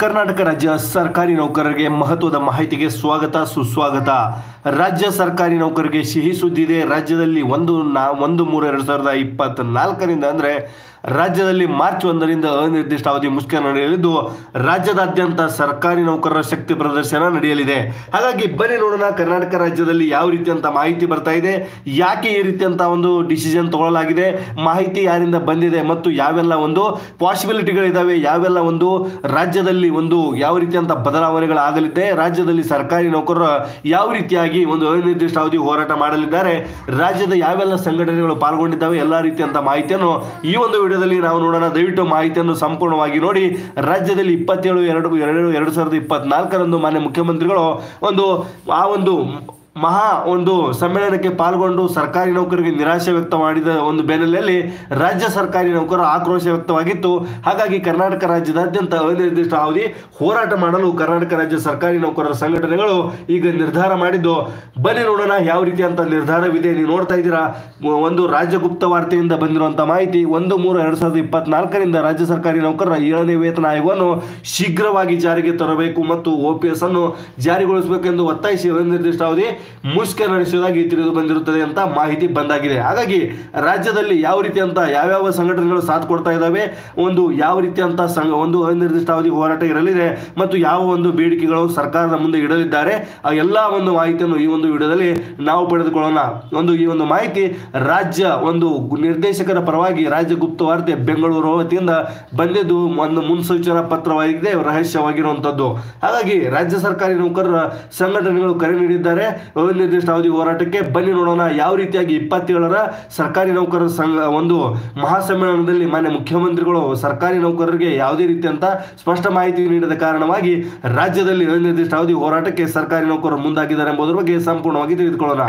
ಕರ್ನಾಟಕ ರಾಜ್ಯ ಸರ್ಕಾರಿ ನೌಕರರಿಗೆ ಮಹತ್ವದ ಮಾಹಿತಿಗೆ ಸ್ವಾಗತ ಸುಸ್ವಾಗತ ರಾಜ್ಯ ಸರ್ಕಾರಿ ನೌಕರರಿಗೆ ಸಿಹಿ ಸುದ್ದಿದೆ ರಾಜ್ಯದಲ್ಲಿ ಒಂದು ನಾ ಒಂದು ಮೂರು ಎರಡು ಸಾವಿರದ ಇಪ್ಪತ್ನಾಲ್ಕರಿಂದ ಅಂದರೆ ರಾಜ್ಯದಲ್ಲಿ ಮಾರ್ಚ್ ಒಂದರಿಂದ ಅನಿರ್ದಿಷ್ಟ ಅವಧಿ ಮುಷ್ಕರ ನಡೆಯಲಿದ್ದು ರಾಜ್ಯದಾದ್ಯಂತ ಸರ್ಕಾರಿ ನೌಕರರ ಶಕ್ತಿ ಪ್ರದರ್ಶನ ನಡೆಯಲಿದೆ ಹಾಗಾಗಿ ಬನ್ನಿ ನೋಡೋಣ ಕರ್ನಾಟಕ ರಾಜ್ಯದಲ್ಲಿ ಯಾವ ರೀತಿಯಂತ ಮಾಹಿತಿ ಬರ್ತಾ ಇದೆ ಯಾಕೆ ಈ ರೀತಿಯಂತ ಒಂದು ಡಿಸಿಷನ್ ತಗೊಳ್ಳಲಾಗಿದೆ ಮಾಹಿತಿ ಯಾರಿಂದ ಬಂದಿದೆ ಮತ್ತು ಯಾವೆಲ್ಲ ಒಂದು ಪಾಸಿಬಿಲಿಟಿಗಳಿದಾವೆ ಯಾವೆಲ್ಲ ಒಂದು ರಾಜ್ಯದಲ್ಲಿ ಒಂದು ಯಾವ ರೀತಿಯಂತ ಬದಲಾವಣೆಗಳಾಗಲಿದೆ ರಾಜ್ಯದಲ್ಲಿ ಸರ್ಕಾರಿ ನೌಕರರು ಯಾವ ರೀತಿಯಾಗಿ ಒಂದು ಅನಿರ್ದಿಷ್ಟ ಅವಧಿ ಹೋರಾಟ ಮಾಡಲಿದ್ದಾರೆ ರಾಜ್ಯದ ಯಾವೆಲ್ಲ ಸಂಘಟನೆಗಳು ಪಾಲ್ಗೊಂಡಿದ್ದಾವೆ ಎಲ್ಲ ರೀತಿಯಂತ ಮಾಹಿತಿಯನ್ನು ಈ ಒಂದು ವಿಡಿಯೋದಲ್ಲಿ ನಾವು ನೋಡೋಣ ದಯವಿಟ್ಟು ಮಾಹಿತಿಯನ್ನು ಸಂಪೂರ್ಣವಾಗಿ ನೋಡಿ ರಾಜ್ಯದಲ್ಲಿ ಇಪ್ಪತ್ತೇಳು ಎರಡು ಎರಡು ಎರಡು ಸಾವಿರದ ಇಪ್ಪತ್ನಾಲ್ಕರಂದು ಮಾನ್ಯ ಮುಖ್ಯಮಂತ್ರಿಗಳು ಒಂದು ಆ ಒಂದು ಮಹಾ ಒಂದು ಸಮ್ಮೇಳನಕ್ಕೆ ಪಾಲ್ಗೊಂಡು ಸರ್ಕಾರಿ ನೌಕರರಿಗೆ ನಿರಾಶೆ ವ್ಯಕ್ತ ಮಾಡಿದ ಒಂದು ಬೆನ್ನಲ್ಲಲ್ಲಿ ರಾಜ್ಯ ಸರ್ಕಾರಿ ನೌಕರರ ಆಕ್ರೋಶ ವ್ಯಕ್ತವಾಗಿತ್ತು ಹಾಗಾಗಿ ಕರ್ನಾಟಕ ರಾಜ್ಯದಾದ್ಯಂತ ಅನಿರ್ದಿಷ್ಟ ಅವಧಿ ಹೋರಾಟ ಮಾಡಲು ಕರ್ನಾಟಕ ರಾಜ್ಯ ಸರ್ಕಾರಿ ನೌಕರರ ಸಂಘಟನೆಗಳು ಈಗ ನಿರ್ಧಾರ ಮಾಡಿದ್ದು ಬನ್ನಿ ನೋಡೋಣ ಯಾವ ರೀತಿಯಂತ ನಿರ್ಧಾರವಿದೆ ನೀವು ನೋಡ್ತಾ ಇದ್ದೀರಾ ಒಂದು ರಾಜ್ಯ ಗುಪ್ತ ವಾರ್ತೆಯಿಂದ ಬಂದಿರುವಂತ ಮಾಹಿತಿ ಒಂದು ಮೂರು ಎರಡ್ ಸಾವಿರದ ಇಪ್ಪತ್ನಾಲ್ಕರಿಂದ ರಾಜ್ಯ ಸರ್ಕಾರಿ ನೌಕರರ ಏಳನೇ ವೇತನ ಆಯೋಗವನ್ನು ಶೀಘ್ರವಾಗಿ ಜಾರಿಗೆ ತರಬೇಕು ಮತ್ತು ಓಪಿಎಸ್ ಅನ್ನು ಜಾರಿಗೊಳಿಸಬೇಕೆಂದು ಒತ್ತಾಯಿಸಿ ಅನಿರ್ದಿಷ್ಟ ಅವಧಿ ಮುಷ್ಕರ ನಡೆಸುವುದಾಗಿ ತಿಳಿದು ಬಂದಿರುತ್ತದೆ ಅಂತ ಮಾಹಿತಿ ಬಂದಾಗಿದೆ ಹಾಗಾಗಿ ರಾಜ್ಯದಲ್ಲಿ ಯಾವ ರೀತಿಯಂತ ಯಾವ್ಯಾವ ಸಂಘಟನೆಗಳು ಸಾಥ್ ಕೊಡ್ತಾ ಇದ್ದಾವೆ ಒಂದು ಯಾವ ರೀತಿಯಂತ ಸಂಘ ಒಂದು ಅನಿರ್ದಿಷ್ಟ ಅವಧಿ ಹೋರಾಟ ಇರಲಿದೆ ಮತ್ತು ಯಾವ ಒಂದು ಬೇಡಿಕೆಗಳು ಸರ್ಕಾರದ ಮುಂದೆ ಇಡಲಿದ್ದಾರೆ ಆ ಎಲ್ಲ ಒಂದು ಮಾಹಿತಿಯನ್ನು ಈ ಒಂದು ವಿಡಿಯೋದಲ್ಲಿ ನಾವು ಪಡೆದುಕೊಳ್ಳೋಣ ಒಂದು ಈ ಒಂದು ಮಾಹಿತಿ ರಾಜ್ಯ ಒಂದು ನಿರ್ದೇಶಕರ ಪರವಾಗಿ ರಾಜ್ಯ ಗುಪ್ತ ವಾರ್ತೆ ಬೆಂಗಳೂರು ವತಿಯಿಂದ ಬಂದಿದ್ದು ಒಂದು ಮುನ್ಸೂಚನಾ ಪತ್ರವಾಗಿದೆ ರಹಸ್ಯವಾಗಿರುವಂತದ್ದು ಹಾಗಾಗಿ ರಾಜ್ಯ ಸರ್ಕಾರಿ ನೌಕರರ ಸಂಘಟನೆಗಳು ಕರೆ ನೀಡಿದ್ದಾರೆ ಅನಿರ್ದಿಷ್ಟ ಅವಧಿ ಹೋರಾಟಕ್ಕೆ ಬನ್ನಿ ನೋಡೋಣ ಯಾವ ರೀತಿಯಾಗಿ ಇಪ್ಪತ್ತೇಳರ ಸರ್ಕಾರಿ ನೌಕರರ ಸಂಘ ಒಂದು ಮಹಾಸಮ್ಮೇಳನದಲ್ಲಿ ಮಾನ್ಯ ಮುಖ್ಯಮಂತ್ರಿಗಳು ಸರ್ಕಾರಿ ನೌಕರರಿಗೆ ಯಾವುದೇ ರೀತಿಯಂತ ಸ್ಪಷ್ಟ ಮಾಹಿತಿ ನೀಡದ ಕಾರಣವಾಗಿ ರಾಜ್ಯದಲ್ಲಿ ಅನಿರ್ದಿಷ್ಟ ಅವಧಿ ಹೋರಾಟಕ್ಕೆ ಸರ್ಕಾರಿ ನೌಕರರು ಮುಂದಾಗಿದ್ದಾರೆ ಎಂಬುದರ ಬಗ್ಗೆ ಸಂಪೂರ್ಣವಾಗಿ ತಿಳಿದುಕೊಳ್ಳೋಣ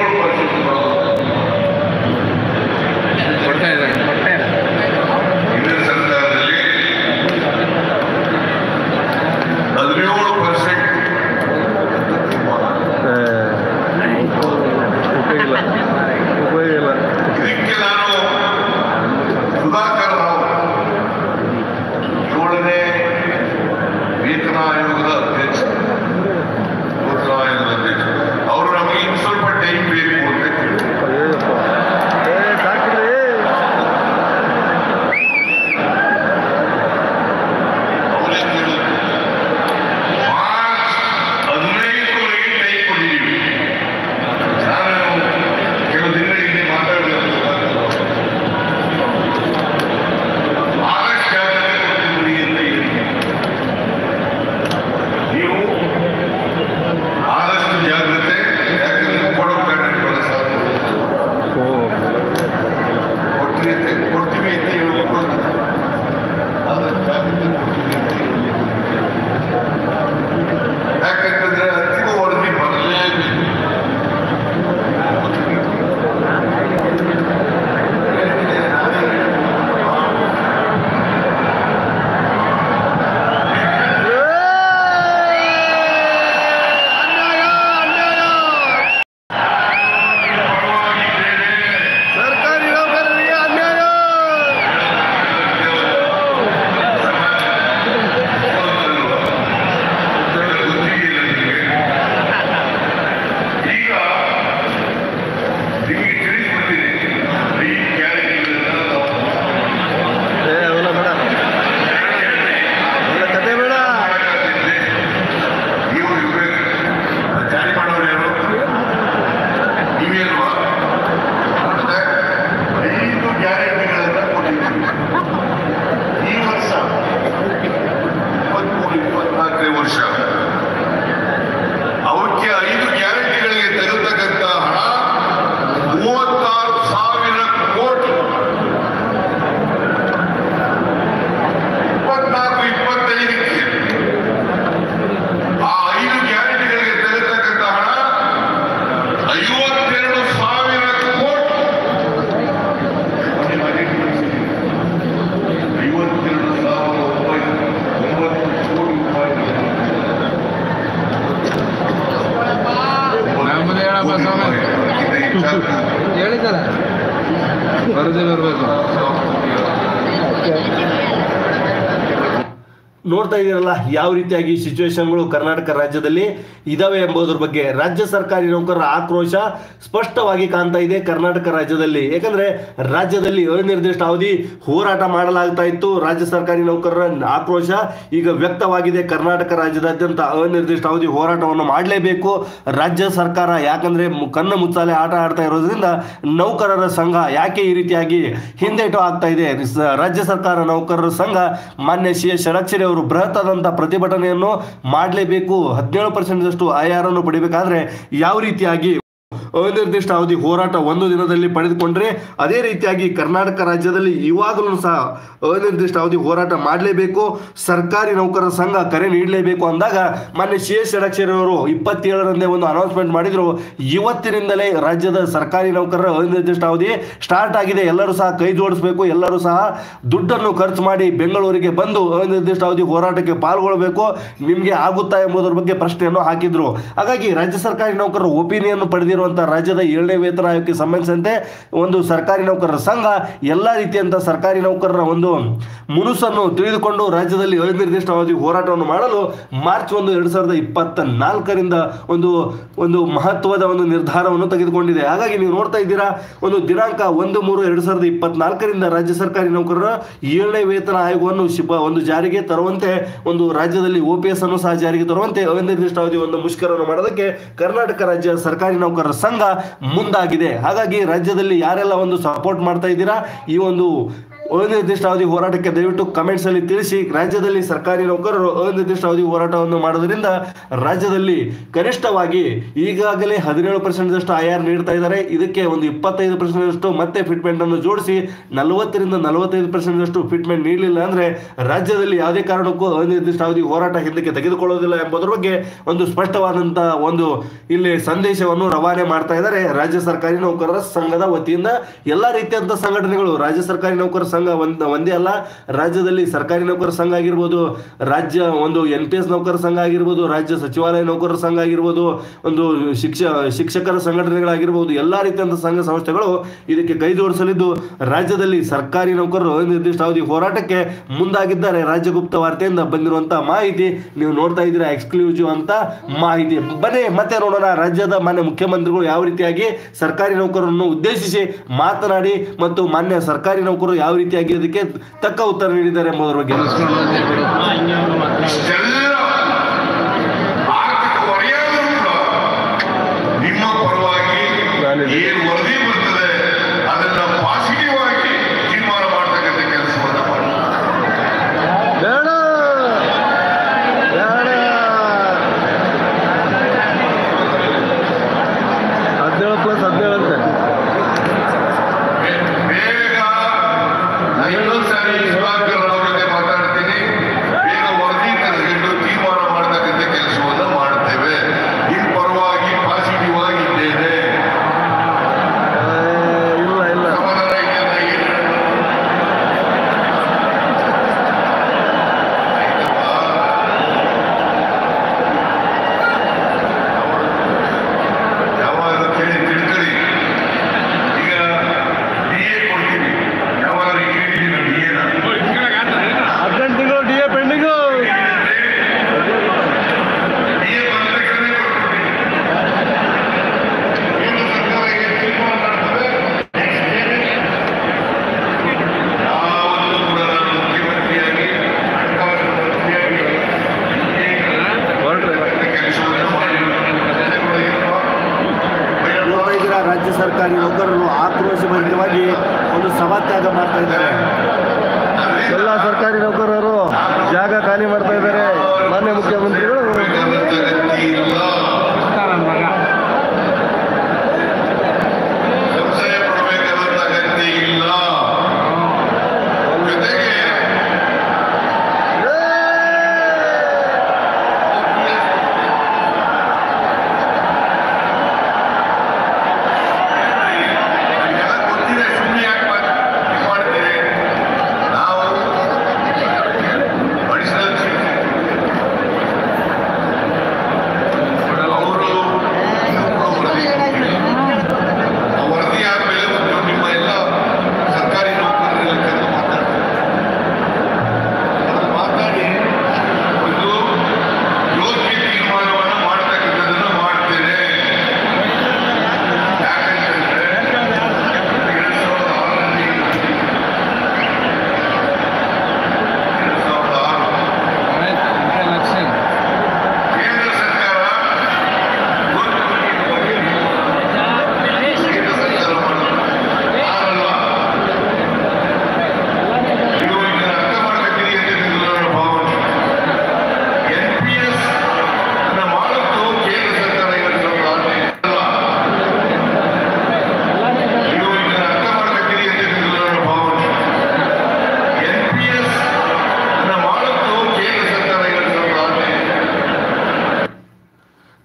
ಕೊಡ್ತಾ ಇದ್ದಾರೆ ಹಿಂದಿನ ಸರ್ಕಾರದಲ್ಲಿ ಹದಿನೇಳು ಪರ್ಸೆಂಟ್ ಉಪಯೋಗಿಲ್ಲ ಉಪಯೋಗಿಲ್ಲ ಇದಕ್ಕೆ ನಾನು ಸುಧಾಕರ್ ರಾವ್ ಏಳನೇ ವೇತನ ಆಯೋಗದ ಅಧ್ಯಕ್ಷ ವೇತನ ಆಯೋಗದ ಅಧ್ಯಕ್ಷ ಅವರು ನಮಗೆ ಇನ್ನು ಸ್ವಲ್ಪ ಟೈಮ್ ಬೇಕು ಅಂತ ಕೇಳಿದ್ರು. ಅಯ್ಯಪ್ಪ ಏ ಸಾಕ್ರಿ ಅವರೇ ಕೇಳಿದ್ರು. ಮಾರ್ಚ್ ಹದಿನೈದರವರೆಗೆ ಟೈಮ್ ಕೊಟ್ಟಿದ್ದೀವಿ ನಾನು ಕೆಲವು ದಿನಗಳ ಹಿಂದೆ ಮಾತಾಡಿದೆ ಆಗಸ್ಟ್ ಯಾವಾಗ ಕೊಟ್ಟಿದ್ದೀರಿ ಅಂತ ಹೇಳಿದೆ ನೀವು ಆದಷ್ಟು ಜಾಗ್ರತೆ ಯಾಕಂದ್ರೆ ಕೊಡೋ ಕಾರ್ಯಕ್ರಮ ಸಾಧ್ಯ ಓ ಕೊಡ್ತೀವಿ ಅಂತ ಕೊಡ್ತೀವಿ ಅಂತ ಹೇಳ್ಬೇಕು ಅಂತ ಆದಷ್ಟು ಜಾಗ್ರತೆ ಕೊಡ್ತೀವಿ ಅಂತ ಹೇಳಿ. ಯಾಕಂತಂದ್ರೆ ಅಂತಿಮ ವರದಿ ಬರಲೇಬೇಕು ಸರ್ಕಾರಿ ನೌಕರರಿಗೆ ಅನ್ಯಾಯ ಈಗ ನಿಮಗೆ ತಿಳಿಸ್ಬಿಟ್ಟಿದೆ ಈ ಕ್ಯಾರೆಕ್ಟರ್ ಏ ಅವೆಲ್ಲ ಬೇಡ ಅವೆಲ್ಲ ಕತೆ ಬೇಡ ನೀವು ಇರ್ಬೇಕು ಜಾರಿ ಮಾಡೋರು ಯಾರು ನೀವೇಲ್ವಾ ಮತ್ತೆ ಐದು ಗ್ಯಾರಂಟಿಗಳನ್ನ ಕೊಟ್ಟಿದ್ದೀವಿ ಈ ವರ್ಷ ಇಪ್ಪತ್ಮೂರು ಇಪ್ಪತ್ನಾಲ್ಕನೇ ವರ್ಷ ಅವಕ್ಕೆ ಐದು ಗ್ಯಾರಂಟಿಗಳಿಗೆ ತೆಗೆತಕ್ಕಂತ ಹಣ ಮೂವತ್ತಾರು ಸಾವಿರ ಕೋಟಿ ಇಪ್ಪತ್ನಾಲ್ಕು ಇಪ್ಪತ್ತೈದಕ್ಕೆ ಆ ಐದು ಗ್ಯಾರಂಟಿಗಳಿಗೆ ತೆಗೆತಕ್ಕಂತ ಹಣ ಐವತ್ತೆರಡು ಸಾವಿರ ಕೋಟಿ ಐವತ್ತೆರಡು ಸಾವಿರ ಒಂಬೈನೂರ ಒಂಬತ್ತು ಕೋಟಿ ರೂಪಾಯಿ ನಮ್ಮದೇ ಹೇಳಪ್ಪ ಸ್ವಾಮಿ. ಇದಕ್ಕಿಂತ ಹೆಚ್ಚಾಗ್ತದೆ. ಹೇಳಿದ್ದಲ್ಲ ವರದಿ ಬರಬೇಕು ನೋಡ್ತಾ ಇದ್ದೀರಲ್ಲ ಯಾವ ರೀತಿಯಾಗಿ ಸಿಚುವೇಶನ್ಗಳು ಕರ್ನಾಟಕ ರಾಜ್ಯದಲ್ಲಿ ಇದಾವೆ ಎಂಬುದರ ಬಗ್ಗೆ ರಾಜ್ಯ ಸರ್ಕಾರಿ ನೌಕರರ ಆಕ್ರೋಶ ಸ್ಪಷ್ಟವಾಗಿ ಕಾಣ್ತಾ ಇದೆ ಕರ್ನಾಟಕ ರಾಜ್ಯದಲ್ಲಿ ಯಾಕಂದ್ರೆ ರಾಜ್ಯದಲ್ಲಿ ಅನಿರ್ದಿಷ್ಟ ಅವಧಿ ಹೋರಾಟ ಮಾಡಲಾಗ್ತಾ ಇತ್ತು ರಾಜ್ಯ ಸರ್ಕಾರಿ ನೌಕರರ ಆಕ್ರೋಶ ಈಗ ವ್ಯಕ್ತವಾಗಿದೆ ಕರ್ನಾಟಕ ರಾಜ್ಯದಾದ್ಯಂತ ಅನಿರ್ದಿಷ್ಟ ಅವಧಿ ಹೋರಾಟವನ್ನು ಮಾಡಲೇಬೇಕು ರಾಜ್ಯ ಸರ್ಕಾರ ಯಾಕಂದ್ರೆ ಮು- ಕಣ್ಣು ಮುಚ್ಚಾಲೆ ಆಟ ಆಡ್ತಾ ಇರೋದ್ರಿಂದ ನೌಕರರ ಸಂಘ ಯಾಕೆ ಈ ರೀತಿಯಾಗಿ ಹಿಂದೇಟು ಆಗ್ತಾ ಇದೆ ಸ- ರಾಜ್ಯ ಸರ್ಕಾರ ನೌಕರರ ಸಂಘ ಮಾನ್ಯ ಸಿ ಎಸ್ ಷಡಕ್ಷರಿ ಅವರು ಬೃಹತ್ ಆದಂತ ಪ್ರತಿಭಟನೆಯನ್ನು ಮಾಡಲೇಬೇಕು ಹದಿನೇಳು ಪರ್ಸೆಂಟ್ ಐ ಆರ್ ಅನ್ನು ಪಡಿಬೇಕಾದ್ರೆ ಯಾವ ರೀತಿಯಾಗಿ ಅನಿರ್ದಿಷ್ಟ ಅವಧಿ ಹೋರಾಟ ಒಂದು ದಿನದಲ್ಲಿ ಪಡೆದುಕೊಂಡ್ರೆ ಅದೇ ರೀತಿಯಾಗಿ ಕರ್ನಾಟಕ ರಾಜ್ಯದಲ್ಲಿ ಇವಾಗಲೂ ಸಹ ಅನಿರ್ದಿಷ್ಟ ಅವಧಿ ಹೋರಾಟ ಮಾಡಲೇಬೇಕು ಸರ್ಕಾರಿ ನೌಕರರ ಸಂಘ ಕರೆ ನೀಡಲೇಬೇಕು ಅಂದಾಗ ಮಾನ್ಯ ಸಿ ಎಸ್ ಷಡಕ್ಷರಿ ಅವರು ಇಪ್ಪತ್ತೇಳರಂದೇ ಒಂದು ಅನೌನ್ಸ್ಮೆಂಟ್ ಮಾಡಿದ್ರು ಇವತ್ತಿನಿಂದಲೇ ರಾಜ್ಯದ ಸರ್ಕಾರಿ ನೌಕರರ ಅನಿರ್ದಿಷ್ಟ ಅವಧಿ ಸ್ಟಾರ್ಟ್ ಆಗಿದೆ ಎಲ್ಲರೂ ಸಹ ಕೈ ಜೋಡಿಸಬೇಕು ಎಲ್ಲರೂ ಸಹ ದುಡ್ಡನ್ನು ಖರ್ಚು ಮಾಡಿ ಬೆಂಗಳೂರಿಗೆ ಬಂದು ಅನಿರ್ದಿಷ್ಟ ಅವಧಿ ಹೋರಾಟಕ್ಕೆ ಪಾಲ್ಗೊಳ್ಳಬೇಕು ನಿಮಗೆ ಆಗುತ್ತಾ ಎಂಬುದರ ಬಗ್ಗೆ ಪ್ರಶ್ನೆಯನ್ನು ಹಾಕಿದ್ರು ಹಾಗಾಗಿ ರಾಜ್ಯ ಸರ್ಕಾರಿ ನೌಕರರ ಒಪಿನಿಯನ್ ಪಡೆದಿರುವಂತಹ ರಾಜ್ಯದ ಏಳನೇ ವೇತನ ಆಯೋಗಕ್ಕೆ ಸಂಬಂಧಿಸಿದಂತೆ ಒಂದು ಸರ್ಕಾರಿ ನೌಕರರ ಸಂಘ ಎಲ್ಲ ರೀತಿಯಂತ ಸರ್ಕಾರಿ ನೌಕರರ ಒಂದು ಮುನುಸನ್ನು ತಿಳಿದುಕೊಂಡು ರಾಜ್ಯದಲ್ಲಿ ಅನಿರ್ದಿಷ್ಟ ಅವಧಿ ಹೋರಾಟವನ್ನು ಮಾಡಲು ಮಾರ್ಚ್ ಒಂದು ಎರಡ್ ಸಾವಿರದ ಇಪ್ಪತ್ತ ನಾಲ್ಕರಿಂದ ಒಂದು ಒಂದು ಮಹತ್ವದ ಒಂದು ನಿರ್ಧಾರವನ್ನು ತೆಗೆದುಕೊಂಡಿದೆ ಹಾಗಾಗಿ ನೀವು ನೋಡ್ತಾ ಇದ್ದೀರಾ ಒಂದು ದಿನಾಂಕ ಒಂದು ಮೂರು ಎರಡ್ ಸಾವಿರದ ಇಪ್ಪತ್ನಾಲ್ಕರಿಂದ ರಾಜ್ಯ ಸರ್ಕಾರಿ ನೌಕರರ ಏಳನೇ ವೇತನ ಆಯೋಗವನ್ನು ಶಿಪ ಒಂದು ಜಾರಿಗೆ ತರುವಂತೆ ಒಂದು ರಾಜ್ಯದಲ್ಲಿ ಒ ಪಿ ಎಸ್ ಅನ್ನು ಸಹ ಜಾರಿಗೆ ತರುವಂತೆ ಅನಿರ್ದಿಷ್ಟ ಅವಧಿ ಒಂದು ಮುಷ್ಕರವನ್ನು ಮಾಡೋದಕ್ಕೆ ಕರ್ನಾಟಕ ರಾಜ್ಯ ಸರ್ಕಾರಿ ನೌಕರರ ಸಂಘ ಮುಂದಾಗಿದೆ ಹಾಗಾಗಿ ರಾಜ್ಯದಲ್ಲಿ ಯಾರೆಲ್ಲ ಒಂದು ಸಪೋರ್ಟ್ ಮಾಡ್ತಾ ಇದ್ದೀರಾ ಈ ಒಂದು ಅನಿರ್ದಿಷ್ಟ ಅವಧಿ ಹೋರಾಟಕ್ಕೆ ದಯವಿಟ್ಟು ಕಮೆಂಟ್ಸ್ ಅಲ್ಲಿ ತಿಳಿಸಿ ರಾಜ್ಯದಲ್ಲಿ ಸರ್ಕಾರಿ ನೌಕರರು ಅನಿರ್ದಿಷ್ಟ ಅವಧಿ ಹೋರಾಟವನ್ನು ಮಾಡೋದ್ರಿಂದ ರಾಜ್ಯದಲ್ಲಿ ಕನಿಷ್ಠವಾಗಿ ಈಗಾಗಲೇ ಹದಿನೇಳು ಪರ್ಸೆಂಟ್ ಐ ಆರ್ ನೀಡ್ತಾ ಇದ್ದಾರೆ ಇದಕ್ಕೆ ಒಂದು ಇಪ್ಪತ್ತೈದು ಪರ್ಸೆಂಟ್ ಮತ್ತೆ ಫಿಟ್ಮೆಂಟ್ ಅನ್ನು ಜೋಡಿಸಿ ನಲವತ್ತರಿಂದ ನಲವತ್ತೈದು ಪರ್ಸೆಂಟ್ ಫಿಟ್ಮೆಂಟ್ ನೀಡಲಿಲ್ಲ ಅಂದ್ರೆ ರಾಜ್ಯದಲ್ಲಿ ಯಾವುದೇ ಕಾರಣಕ್ಕೂ ಅನಿರ್ದಿಷ್ಟ ಅವಧಿ ಹೋರಾಟ ಹಿಂದಕ್ಕೆ ತೆಗೆದುಕೊಳ್ಳೋದಿಲ್ಲ ಎಂಬುದರ ಬಗ್ಗೆ ಒಂದು ಸ್ಪಷ್ಟವಾದಂತ ಒಂದು ಇಲ್ಲಿ ಸಂದೇಶವನ್ನು ರವಾನೆ ಮಾಡ್ತಾ ಇದ್ದಾರೆ ರಾಜ್ಯ ಸರ್ಕಾರಿ ನೌಕರರ ಸಂಘದ ವತಿಯಿಂದ ಎಲ್ಲಾ ರೀತಿಯಂತ ಸಂಘಟನೆಗಳು ರಾಜ್ಯ ಸರ್ಕಾರಿ ನೌಕರರ ಸಂಘ ಒಂದ್ ಒಂದೇ ಅಲ್ಲ ರಾಜ್ಯದಲ್ಲಿ ಸರ್ಕಾರಿ ನೌಕರರ ಸಂಘ ಆಗಿರ್ಬೋದು ರಾಜ್ಯ ಒಂದು ಎನ್ ಪಿ ಎಸ್ ನೌಕರರ ಸಂಘ ಆಗಿರ್ಬೋದು ರಾಜ್ಯ ಸಚಿವಾಲಯ ನೌಕರರ ಸಂಘ ಆಗಿರ್ಬೋದು ಒಂದು ಶಿಕ್ಷ ಶಿಕ್ಷಕರ ಸಂಘಟನೆಗಳಾಗಿರ್ಬೋದು ಎಲ್ಲಾ ರೀತಿಯಂತ ಸಂಘ ಸಂಸ್ಥೆಗಳು ಇದಕ್ಕೆ ಕೈ ಜೋಡಿಸಲಿದ್ದು ರಾಜ್ಯದಲ್ಲಿ ಸರ್ಕಾರಿ ನೌಕರರು ಅನಿರ್ದಿಷ್ಟ ಅವಧಿ ಹೋರಾಟಕ್ಕೆ ಮುಂದಾಗಿದ್ದಾರೆ ರಾಜ್ಯ ಗುಪ್ತ ವಾರ್ತೆಯಿಂದ ಬಂದಿರುವಂತಹ ಮಾಹಿತಿ ನೀವು ನೋಡ್ತಾ ಇದ್ದೀರಾ ಎಕ್ಸ್ಕ್ಲೂಸಿವ್ ಅಂತ ಮಾಹಿತಿ ಬನ್ನಿ ಮತ್ತೆ ನೋಡೋಣ ರಾಜ್ಯದ ಮಾನ್ಯ ಮುಖ್ಯಮಂತ್ರಿಗಳು ಯಾವ ರೀತಿಯಾಗಿ ಸರ್ಕಾರಿ ನೌಕರರನ್ನು ಉದ್ದೇಶಿಸಿ ಮಾತನಾಡಿ ಮತ್ತು ಮಾನ್ಯ ಸರ್ಕಾರಿ ನೌಕರರು ಯಾವ ರೀತಿಯಾಗಿ ಅದಕ್ಕೆ ತಕ್ಕ ಉತ್ತರ ನೀಡಿದ್ದಾರೆ ಎಂಬುದರ ಬಗ್ಗೆ ಇಷ್ಟೆಲ್ಲ ಆರ್ಥಿಕ ಹೊರೆಯಾದರೂ ಕೂಡ ನಿಮ್ಮ ಪರವಾಗಿ ಏನು ವರದಿ ಬರ್ತದೆ ಅದನ್ನ ಪಾಸಿಟಿವ್ ಆಗಿ ತೀರ್ಮಾನ ಮಾಡ್ತಕ್ಕಂಥ ಕೆಲಸವನ್ನ ಮಾಡಿ ಬೇಡ ಬೇಡ ಹದಿನೇಳು ಪ್ಲಸ್ ಹದಿನೇಳು ಅಂತೆ ಬೇಗ ನಾ ಇನ್ನೊಂದು ಸಾರಿ ಸುಧಾಕರ್ ಅವ್ರ ಜೊತೆ ಮಾತಾಡ್ತೀನಿ ಬೇಗ ವರದಿ ತರಿಸ್ಕೊಂಡು ತೀರ್ಮಾನ ಮಾಡ್ತಕ್ಕಂಥ ಕೆಲಸವನ್ನ ಮಾಡ್ತೇವೆ ನಿಮ್ಮ ಪರವಾಗಿ ಪಾಸಿಟಿವ್ ಆಗಿ ಇದ್ದೇನೆ ಏ, ಇಲ್ಲ ಇಲ್ಲ ಸಮಾಧಾನ ಇದೆಯಾ ತಾಯಿ? ಯಾವಾಗ ಕೇಳಿ ತಿಳ್ಕೊಳ್ಳಿ ಈಗ ಡಿ ಎ ಕೊಡ್ತೀವಿ ಯಾವಾಗ ಕೇಳಿದ್ದೀವಿ ಡಿ ಎನ ಹದಿನೆಂಟು ತಿಂಗಳು D A pending D A ಬಂದ್ರೆ ಕೊಡ್ತೀವಿ ಕೇಂದ್ರ ಸರ್ಕಾರ ಈಗ ತೀರ್ಮಾನ ಮಾಡ್ತದೆ ಯಾವತ್ತೂ ಕೂಡ ನಾನು ಮುಖ್ಯಮಂತ್ರಿಯಾಗಿ ಹಣಕಾಸು ಮಂತ್ರಿಯಾಗಿ ಹೊರಟ್ರೆ ಕೆಲಸವನ್ನು ಮಾಡಿರುವುದು ನೋಡ್ತಾ ಇದ್ದೀರಾ ರಾಜ್ಯ ಸರ್ಕಾರಿ ನೌಕರರು ಆಕ್ರೋಶಭರಿತವಾಗಿ ಒಂದು ಸಭಾತ್ಯಾಗ ಮಾಡ್ತಾ ಇದ್ದಾರೆ ಎಲ್ಲ ಸರ್ಕಾರಿ ನೌಕರರು ಜಾಗ ಖಾಲಿ ಮಾಡ್ತಾ ಇದ್ದಾರೆ ಮಾನ್ಯ ಮುಖ್ಯಮಂತ್ರಿಗಳು ಇಲ್ಲ ಸಂಶಯ ಪಡಬೇಕಾದಂತ ಅಗತ್ಯ ಇಲ್ಲ ಜೊತೆಗೆ ನಿಮ್ಗೆಲ್ಲ ಗೊತ್ತಿದೆ ಸುಮ್ಮನೆ ಯಾಕೆ ಮಾಡ್- ಇದು ಮಾಡ್ತೀರಿ ನಾವು ಅಡಿಷನಲ್